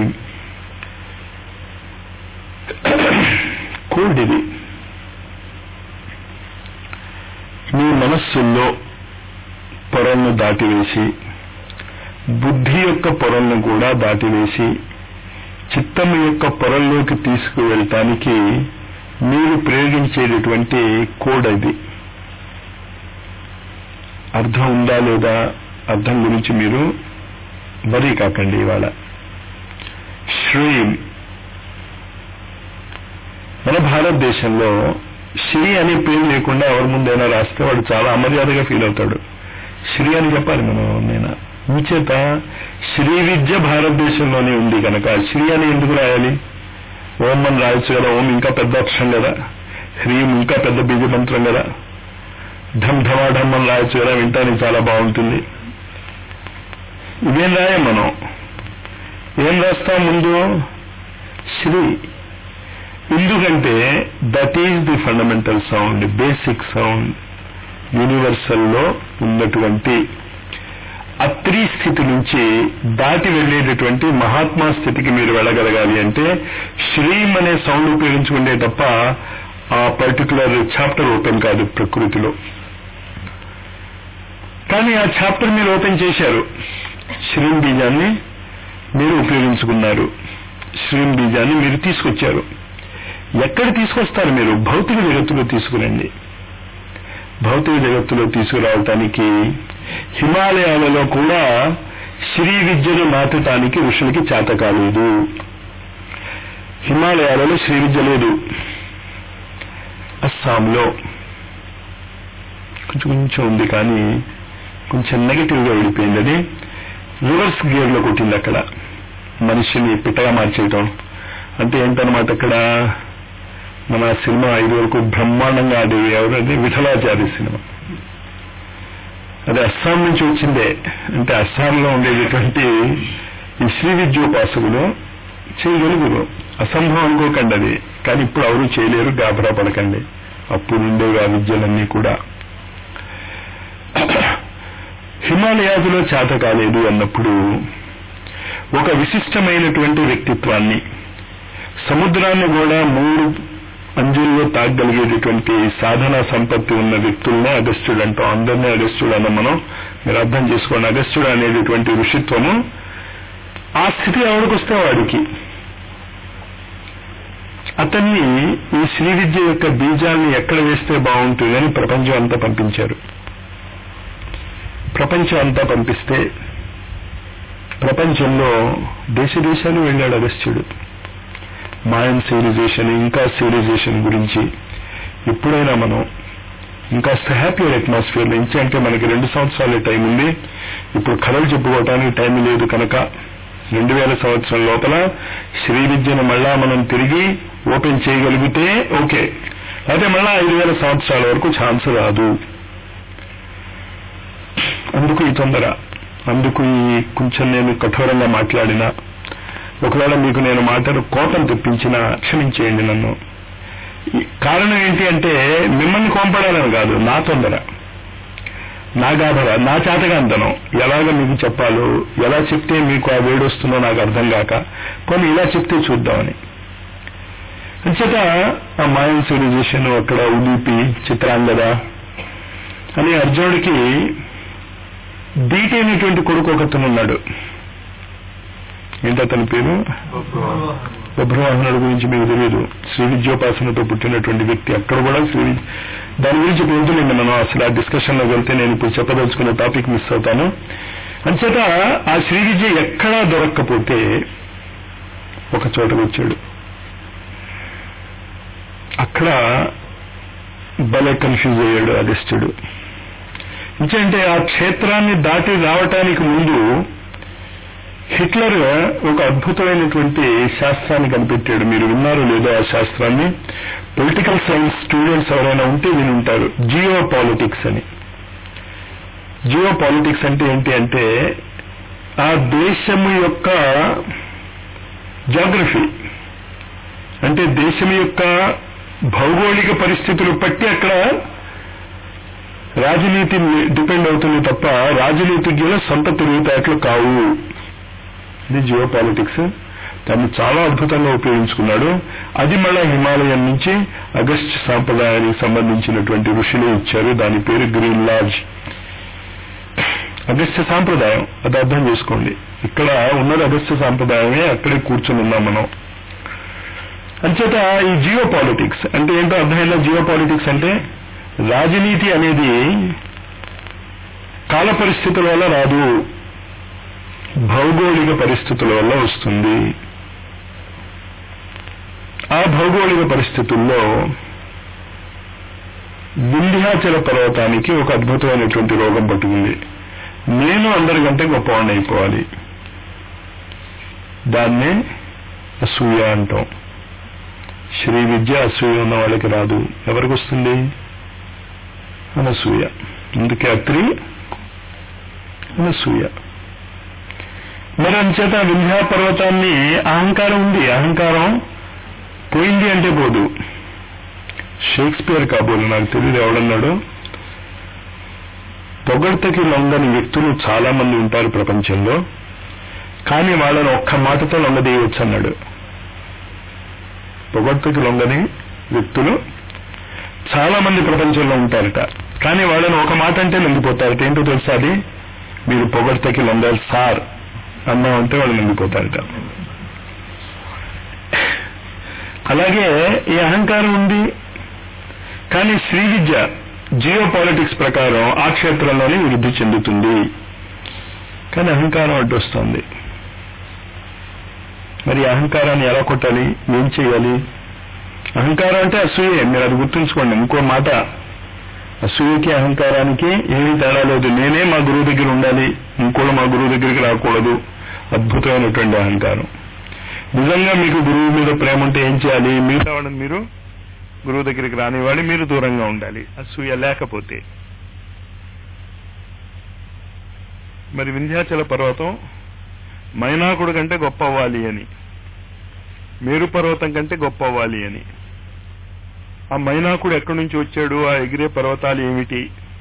కోడ్ ఇది మీ మనస్సుల్లో పొరలను దాటివేసి బుద్ధి యొక్క పొరలను కూడా దాటివేసి చిత్తం యొక్క పొరల్లోకి తీసుకువెళ్ళటానికి మీరు ప్రయోగించేటటువంటి కోడ్ అది అర్థం ఉందా లేదా అర్థం గురించి మీరు వరీ కాకండి ఇవాళ శ్రీం మన భారతదేశంలో శ్రీ అనే పేరు లేకుండా ఎవరి ముందైనా రాస్తే వాడు చాలా అమర్యాదగా ఫీల్ అవుతాడు శ్రీ అని చెప్పాలి మనం నేను ఇంచేత శ్రీ విద్య భారతదేశంలోనే ఉంది కనుక శ్రీ అని ఎందుకు రాయాలి ఓం అని రాయొచ్చు కదా ఓం ఇంకా పెద్ద అక్షరం కదా హ్రీం ఇంకా పెద్ద బీజ మంత్రం కదా ఢమ్ ఢమా ఢమ్ అని రాయొచ్చు కదా వింటానికి చాలా బాగుంటుంది ఇదేం రాయం మనం ఏం రాస్తాం ముందు శ్రీ ఎందుకంటే that is the fundamental sound basic sound universal లో ఉన్నటువంటి అత్రి స్థితి నుంచి దాటి వెళ్లేటటువంటి మహాత్మా స్థితికి మీరు వెళ్ళగలగాలి అంటే శ్రీం అనే సౌండ్ ఉపయోగించుకుంటే తప్ప ఆ పర్టికులర్ చాప్టర్ ఓపెన్ కాదు ప్రకృతిలో కానీ ఆ చాప్టర్ మీరు ఓపెన్ చేశారు శ్రీం బీజాన్ని మీరు ఉపయోగించుకున్నారు శ్రీం బీజాన్ని మీరు తీసుకొచ్చారు ఎక్కడ తీసుకొస్తారు మీరు భౌతిక జగత్తులో తీసుకురండి భౌతిక జగత్తులో తీసుకురావటానికి హిమాలయాలలో కూడా శ్రీ విద్యను నాటటానికి ఋషులకి చేత కాలేదు హిమాలయాలలో శ్రీ విద్య లేదు అస్సాంలో కొంచెం కొంచెం ఉంది కానీ కొంచెం నెగటివ్ గా వెళ్ళిపోయింది అది రివర్స్ గేర్ లో కొట్టింది అక్కడ మనిషిని పిట్టగా మార్చేయటం అంటే ఏంటనమాట అక్కడ మన సినిమా ఐదు వరకు బ్రహ్మాండంగా ఆడేవి ఎవరంటే విఠలాచార్య సినిమా అది అస్సాం నుంచి వచ్చిందే అంటే అస్సాంలో ఉండేటటువంటి ఈ శ్రీ విద్యోపాసకులు చేయగలుగురు అసంభవం అనుకోకండి అది కానీ ఇప్పుడు ఎవరు చేయలేరు గాబరా పడకండి అప్పుడు ఉండేవి ఆ విద్యలన్నీ కూడా హిమాలయాదులో చేత కాలేదు అన్నప్పుడు ఒక విశిష్టమైనటువంటి వ్యక్తిత్వాన్ని సముద్రాన్ని కూడా మూడు అంజుల్లో తాగగలిగేటటువంటి సాధన సంపత్తి ఉన్న వ్యక్తుల్నే అగస్త్యుడు అంటాం అందరినీ అగస్త్యుడు అన్న మనం మీరు అర్థం చేసుకోండి అగస్త్యుడు అనేటటువంటి ఋషిత్వము ఆ స్థితి ఎవరికి వస్తే వాడికి అతన్ని ఈ శ్రీ విద్య యొక్క బీజాన్ని ఎక్కడ వేస్తే బాగుంటుందని ప్రపంచం అంతా పంపించారు ప్రపంచం అంతా పంపిస్తే ప్రపంచంలో దేశ దేశాలు వెళ్ళాడు అగస్త్యుడు మాయన్ సివిలైజేషన్ ఇంకా సివిలైజేషన్ గురించి ఎప్పుడైనా మనం ఇంకా హ్యాపీయర్ అట్మాస్ఫియర్ నుంచి అంటే మనకి రెండు సంవత్సరాల టైం ఉంది ఇప్పుడు కథలు చెప్పుకోవటానికి టైం లేదు కనుక రెండు వేల సంవత్సరం లోపల శ్రీ విద్యను మళ్ళా మనం తిరిగి ఓపెన్ చేయగలిగితే ఓకే అయితే మళ్ళా ఐదు వేల సంవత్సరాల వరకు ఛాన్స్ రాదు అందుకు ఈ తొందర అందుకు ఈ కొంచెం నేను కఠోరంగా మాట్లాడినా ఒకవేళ మీకు నేను మాటలు కోపం తెప్పించినా క్షమించేయండి నన్ను ఈ కారణం ఏంటి అంటే మిమ్మల్ని కోంపడాలని కాదు నా తొందర నా గాభర నా చేతగాంతనం ఎలాగ మీకు చెప్పాలో ఎలా చెప్తే మీకు ఆ వేడి వస్తుందో నాకు అర్థం కాక కొన్ని ఇలా చెప్తే చూద్దామని అంచేత ఆ మాయన్ సివిలైజేషన్ అక్కడ ఉదీపి చిత్రాంగద అని అర్జునుడికి దీటి అనేటువంటి కొడుకు ఒకతను ఉన్నాడు ఏంటి అతని పేరు బభ్రవాహనుడి గురించి మీకు తెలియదు శ్రీ విద్యోపాసనతో పుట్టినటువంటి వ్యక్తి అక్కడ కూడా శ్రీ విద్య- దాని గురించి పొందుతుంది మనం అసలు ఆ డిస్కషన్ లో వెళ్తే నేను ఇప్పుడు చెప్పదలుచుకున్న టాపిక్ మిస్ అవుతాను అంచేత ఆ శ్రీ విద్య ఎక్కడా దొరక్కపోతే ఒక చోటకు వచ్చాడు అక్కడ భలే కన్ఫ్యూజ్ అయ్యాడు అగస్త్యుడు అంటే ఆ క్షేత్రాన్ని దాటి రావటానికి ముందు హిట్లర్ ఒక అద్భుతమైనటువంటి శాస్త్రాన్ని కనిపెట్టాడు మీరు విన్నారు లేదో ఆ శాస్త్రాన్ని పొలిటికల్ సైన్స్ స్టూడెంట్స్ ఎవరైనా ఉంటే విని ఉంటారు జియో పాలిటిక్స్ అని జియో పాలిటిక్స్ అంటే ఏంటి అంటే ఆ దేశము యొక్క జాగ్రఫీ అంటే దేశం యొక్క భౌగోళిక పరిస్థితులు బట్టి అక్కడ రాజనీతి డిపెండ్ అవుతుంది తప్ప రాజనీతిజ్ఞుల సొంత తిరుగుతాట్లు కావు ఇది జియో పాలిటిక్స్ దాన్ని చాలా అద్భుతంగా ఉపయోగించుకున్నాడు అది మళ్ళా హిమాలయం నుంచి అగస్ట్ సాంప్రదాయానికి సంబంధించినటువంటి ఋషులు ఇచ్చారు దాని పేరు గ్రీన్ లాడ్జ్ అగస్త్య సాంప్రదాయం అది అర్థం చేసుకోండి ఇక్కడ ఉన్నది అగస్త్య సాంప్రదాయమే అక్కడే కూర్చొని ఉన్నాం మనం అంచేత ఈ జియో పాలిటిక్స్ అంటే ఏంటో అర్థమైందా జియో పాలిటిక్స్ అంటే రాజనీతి అనేది కాల పరిస్థితుల వల్ల రాదు భౌగోళిక పరిస్థితుల వల్ల వస్తుంది ఆ భౌగోళిక పరిస్థితుల్లో వింధ్యాచల పర్వతానికి ఒక అద్భుతమైనటువంటి రోగం పట్టుకుంది నేను అందరికంటే గొప్పవాడిని అయిపోవాలి దాన్నే అసూయ అంటాం శ్రీ విద్య అసూయ ఉన్న వాళ్ళకి రాదు ఎవరికి వస్తుంది అనసూయ అందుకే అత్రి అనసూయ మరి అంచేత వింధ్యా పర్వతాన్ని అహంకారం ఉంది అహంకారం పోయింది అంటే పోదు షేక్స్పియర్ కాబోలు నాకు తెలియదు ఎవడన్నాడు పొగడ్తకి లొంగని వ్యక్తులు చాలా మంది ఉంటారు ప్రపంచంలో కానీ వాళ్ళని ఒక్క మాటతో లొంగదీయవచ్చు అన్నాడు పొగడ్తకి లొంగని వ్యక్తులు చాలా మంది ప్రపంచంలో ఉంటారట కానీ వాళ్ళని ఒక మాట అంటే లొంగిపోతారట ఏంటో తెలుసా అది మీరు పొగడ్తకి లొంగాలి సార్ అన్నామంటే వాళ్ళు లొంగిపోతారట అలాగే ఈ అహంకారం ఉంది కానీ శ్రీ విద్య జియో పాలిటిక్స్ ప్రకారం ఆ క్షేత్రంలోనే వృద్ధి చెందుతుంది కానీ అహంకారం అడ్డొస్తుంది మరి ఈ అహంకారాన్ని ఎలా కొట్టాలి ఏం చేయాలి అహంకారం అంటే అసూయే మీరు అది గుర్తుంచుకోండి ఇంకో మాట అసూయకి అహంకారానికి ఏమీ తేడా లేదు నేనే మా గురువు దగ్గర ఉండాలి ఇంకోళ్ళు మా గురువు దగ్గరికి రాకూడదు అద్భుతమైనటువంటి అహంకారం నిజంగా మీకు గురువు మీద ప్రేమ ఉంటే ఏం చేయాలి మిగతా వాళ్ళని మీరు గురువు దగ్గరికి రానివ్వాలి మీరు దూరంగా ఉండాలి అసూయ లేకపోతే మరి వింధ్యాచల పర్వతం మైనాకుడు కంటే గొప్ప అవ్వాలి అని మేరు పర్వతం కంటే గొప్ప అవ్వాలి అని ఆ మైనాకుడు ఎక్కడి నుంచి వచ్చాడు ఆ ఎగిరే పర్వతాలు ఏమిటి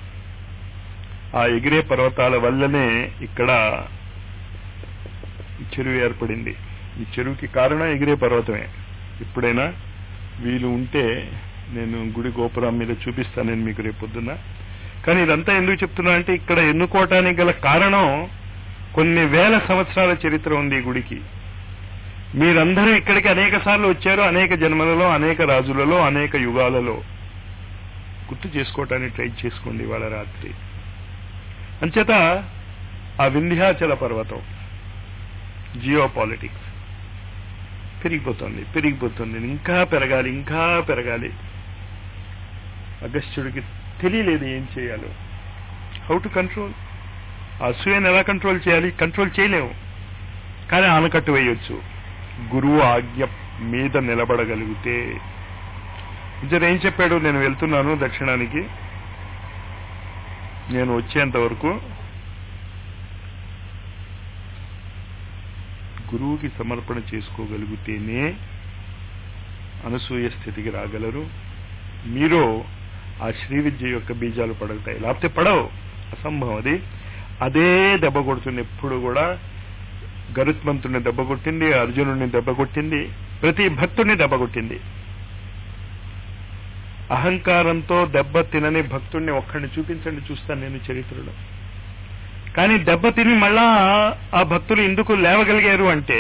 ఆ ఎగిరే పర్వతాల వల్లనే ఇక్కడ ఈ చెరువు ఏర్పడింది ఈ చెరువుకి కారణం ఎగిరే పర్వతమే ఎప్పుడైనా వీలు ఉంటే నేను గుడి గోపురం మీద చూపిస్తాను నేను మీకు రేపు పొద్దున్న కానీ ఇదంతా ఎందుకు చెప్తున్నా అంటే ఇక్కడ ఎన్నుకోవటానికి గల కారణం కొన్ని వేల సంవత్సరాల చరిత్ర ఉంది ఈ గుడికి మీరందరూ ఇక్కడికి అనేక సార్లు వచ్చారు అనేక జన్మలలో అనేక రాజులలో అనేక యుగాలలో గుర్తు చేసుకోవటానికి ట్రై చేసుకోండి వాళ్ళ రాత్రి అంచేత ఆ వింధ్యాచల పర్వతం జియో పాలిటిక్స్ పెరిగిపోతుంది పెరిగిపోతుంది ఇంకా పెరగాలి ఇంకా పెరగాలి అగస్త్యుడికి తెలియలేదు ఏం చేయాలో హౌ టు కంట్రోల్ ఆ అసూయను ఎలా కంట్రోల్ చేయాలి కంట్రోల్ చేయలేము కానీ ఆనకట్టు వేయొచ్చు గురువు ఆజ్ఞ మీద నిలబడగలిగితే ఇద్దరు ఏం చెప్పాడు నేను వెళ్తున్నాను దక్షిణానికి నేను వచ్చేంత వరకు గురువుకి సమర్పణ చేసుకోగలిగితేనే అనసూయ స్థితికి రాగలరు మీరు ఆ శ్రీ విద్య యొక్క బీజాలు పడతాయి లేకపోతే పడవు అసంభవం అది అదే దెబ్బ కొడుతుంది ఎప్పుడు కూడా గరుత్మంతుడిని దెబ్బ కొట్టింది అర్జునుడిని దెబ్బ కొట్టింది ప్రతి భక్తుడిని దెబ్బ కొట్టింది అహంకారంతో దెబ్బ తినని భక్తుడిని ఒక్కడిని చూపించండి చూస్తాను నేను చరిత్రలో కానీ దెబ్బ తిని మళ్ళా ఆ భక్తులు ఎందుకు లేవగలిగారు అంటే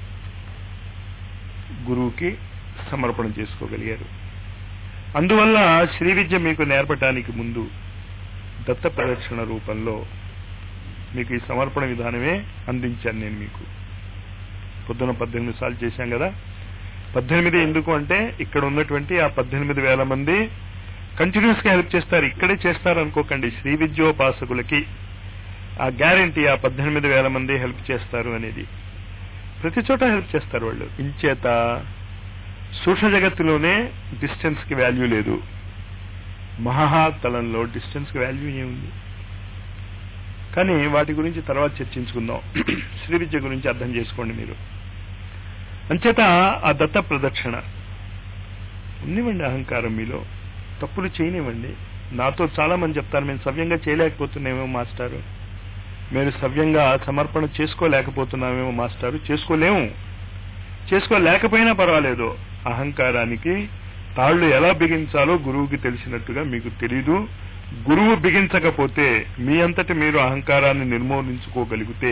గురువుకి సమర్పణ చేసుకోగలిగారు అందువల్ల శ్రీ విద్య మీకు నేర్పటానికి ముందు దత్త ప్రదక్షిణ రూపంలో మీకు ఈ సమర్పణ విధానమే అందించాను నేను మీకు పొద్దున పద్దెనిమిది సార్లు చేశాం కదా పద్దెనిమిది ఎందుకు అంటే ఇక్కడ ఉన్నటువంటి ఆ పద్దెనిమిది వేల మంది కంటిన్యూస్ గా హెల్ప్ చేస్తారు ఇక్కడే చేస్తారు అనుకోకండి శ్రీ విద్యోపాసకులకి ఆ గ్యారంటీ ఆ పద్దెనిమిది వేల మంది హెల్ప్ చేస్తారు అనేది ప్రతి చోట హెల్ప్ చేస్తారు వాళ్ళు ఇంచేత సూక్ష్మ జగత్తులోనే డిస్టెన్స్ కి వాల్యూ లేదు మహాతలంలో డిస్టెన్స్ కి వాల్యూ ఏముంది కానీ వాటి గురించి తర్వాత చర్చించుకుందాం శ్రీ విద్య గురించి అర్థం చేసుకోండి మీరు అంచేత ఆ దత్త ప్రదక్షిణ ఉన్నివ్వండి అహంకారం మీలో తప్పులు చేయనివ్వండి నాతో చాలా మంది చెప్తారు మేము సవ్యంగా చేయలేకపోతున్నామేమో మాస్టారు మీరు సవ్యంగా సమర్పణ చేసుకోలేకపోతున్నామేమో మాస్టారు చేసుకోలేము చేసుకోలేకపోయినా పర్వాలేదు అహంకారానికి తాళ్లు ఎలా బిగించాలో గురువుకి తెలిసినట్టుగా మీకు తెలీదు గురువు బిగించకపోతే మీ అంతటి మీరు అహంకారాన్ని నిర్మూలించుకోగలిగితే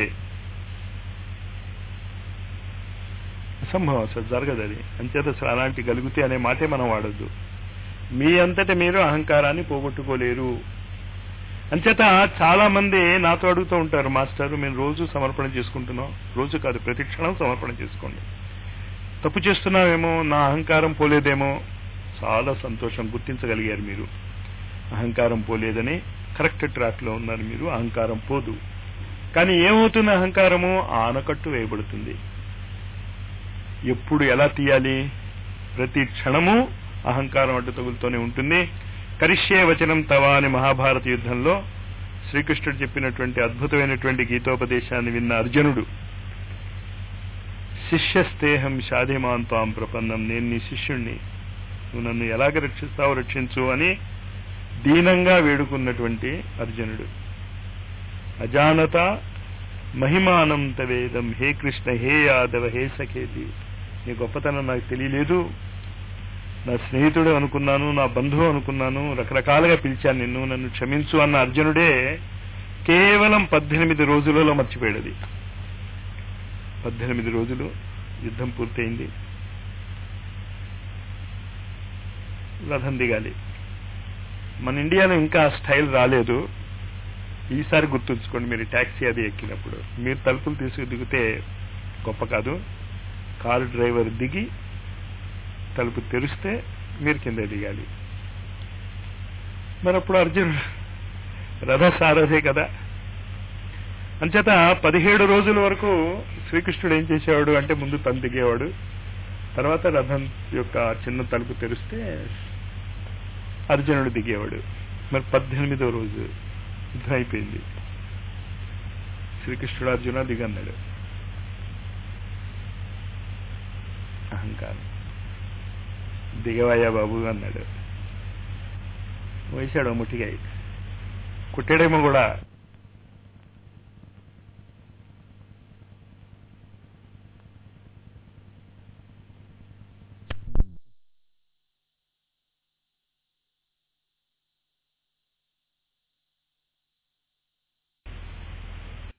అసంభవం అసలు జరగదు అది అంచేత అసలు అలాంటి గలిగితే అనే మాటే మనం వాడద్దు మీ అంతటి మీరు అహంకారాన్ని పోగొట్టుకోలేరు అంచేత చాలా మంది నాతో అడుగుతూ ఉంటారు మాస్టర్ మేము రోజు సమర్పణ చేసుకుంటున్నాం రోజు కాదు ప్రతి క్షణం సమర్పణ చేసుకోండి తప్పు చేస్తున్నామేమో నా అహంకారం పోలేదేమో చాలా సంతోషం గుర్తించగలిగారు మీరు అహంకారం పోలేదని కరెక్ట్ ట్రాక్ లో ఉన్నారు మీరు అహంకారం పోదు కానీ ఏమవుతుంది అహంకారము ఆనకట్టు వేయబడుతుంది ఎప్పుడు ఎలా తీయాలి ప్రతి క్షణము అహంకారం అడ్డు తగులుతూనే ఉంటుంది కరిష్యే వచనం తవా అని మహాభారత యుద్ధంలో శ్రీకృష్ణుడు చెప్పినటువంటి అద్భుతమైనటువంటి గీతోపదేశాన్ని విన్న అర్జునుడు శిష్యస్తేహం షాధిమాన్ తాం ప్రపన్నం నేను నీ శిష్యుణ్ణి నువ్వు నన్ను ఎలాగ రక్షిస్తావో రక్షించు అని దీనంగా వేడుకున్నటువంటి అర్జునుడు అజానత మహిమానం తవేదం హే కృష్ణ హే యాదవ హే సఖేతి నీ గొప్పతనం నాకు తెలియలేదు నా స్నేహితుడు అనుకున్నాను నా బంధువు అనుకున్నాను రకరకాలుగా పిలిచాను నిన్ను నన్ను క్షమించు అన్న అర్జునుడే కేవలం పద్దెనిమిది రోజులలో మర్చిపోయాడు అది పద్దెనిమిది రోజులు యుద్ధం పూర్తయింది రథం దిగాలి మన ఇండియాలో ఇంకా స్టైల్ రాలేదు ఈసారి గుర్తుంచుకోండి మీరు ట్యాక్సీ అది ఎక్కినప్పుడు మీరు తలుపులు తీసుకు దిగితే గొప్ప కాదు కారు డ్రైవర్ దిగి తలుపు తెరిస్తే మీరు కింద దిగాలి మరి అప్పుడు అర్జున్ రథ సారథే కదా అంచేత పదిహేడు రోజుల వరకు శ్రీకృష్ణుడు ఏం చేసేవాడు అంటే ముందు తను దిగేవాడు తర్వాత రథం యొక్క చిన్న తలుపు తెరిస్తే అర్జునుడు దిగేవాడు మరి పద్దెనిమిదో రోజు యుద్ధం అయిపోయింది శ్రీకృష్ణుడు అర్జున దిగన్నాడు అహంకారం దిగవయ్యా బాబు అన్నాడు వేశాడు ముట్టిగాయి కుట్టాడేమో కూడా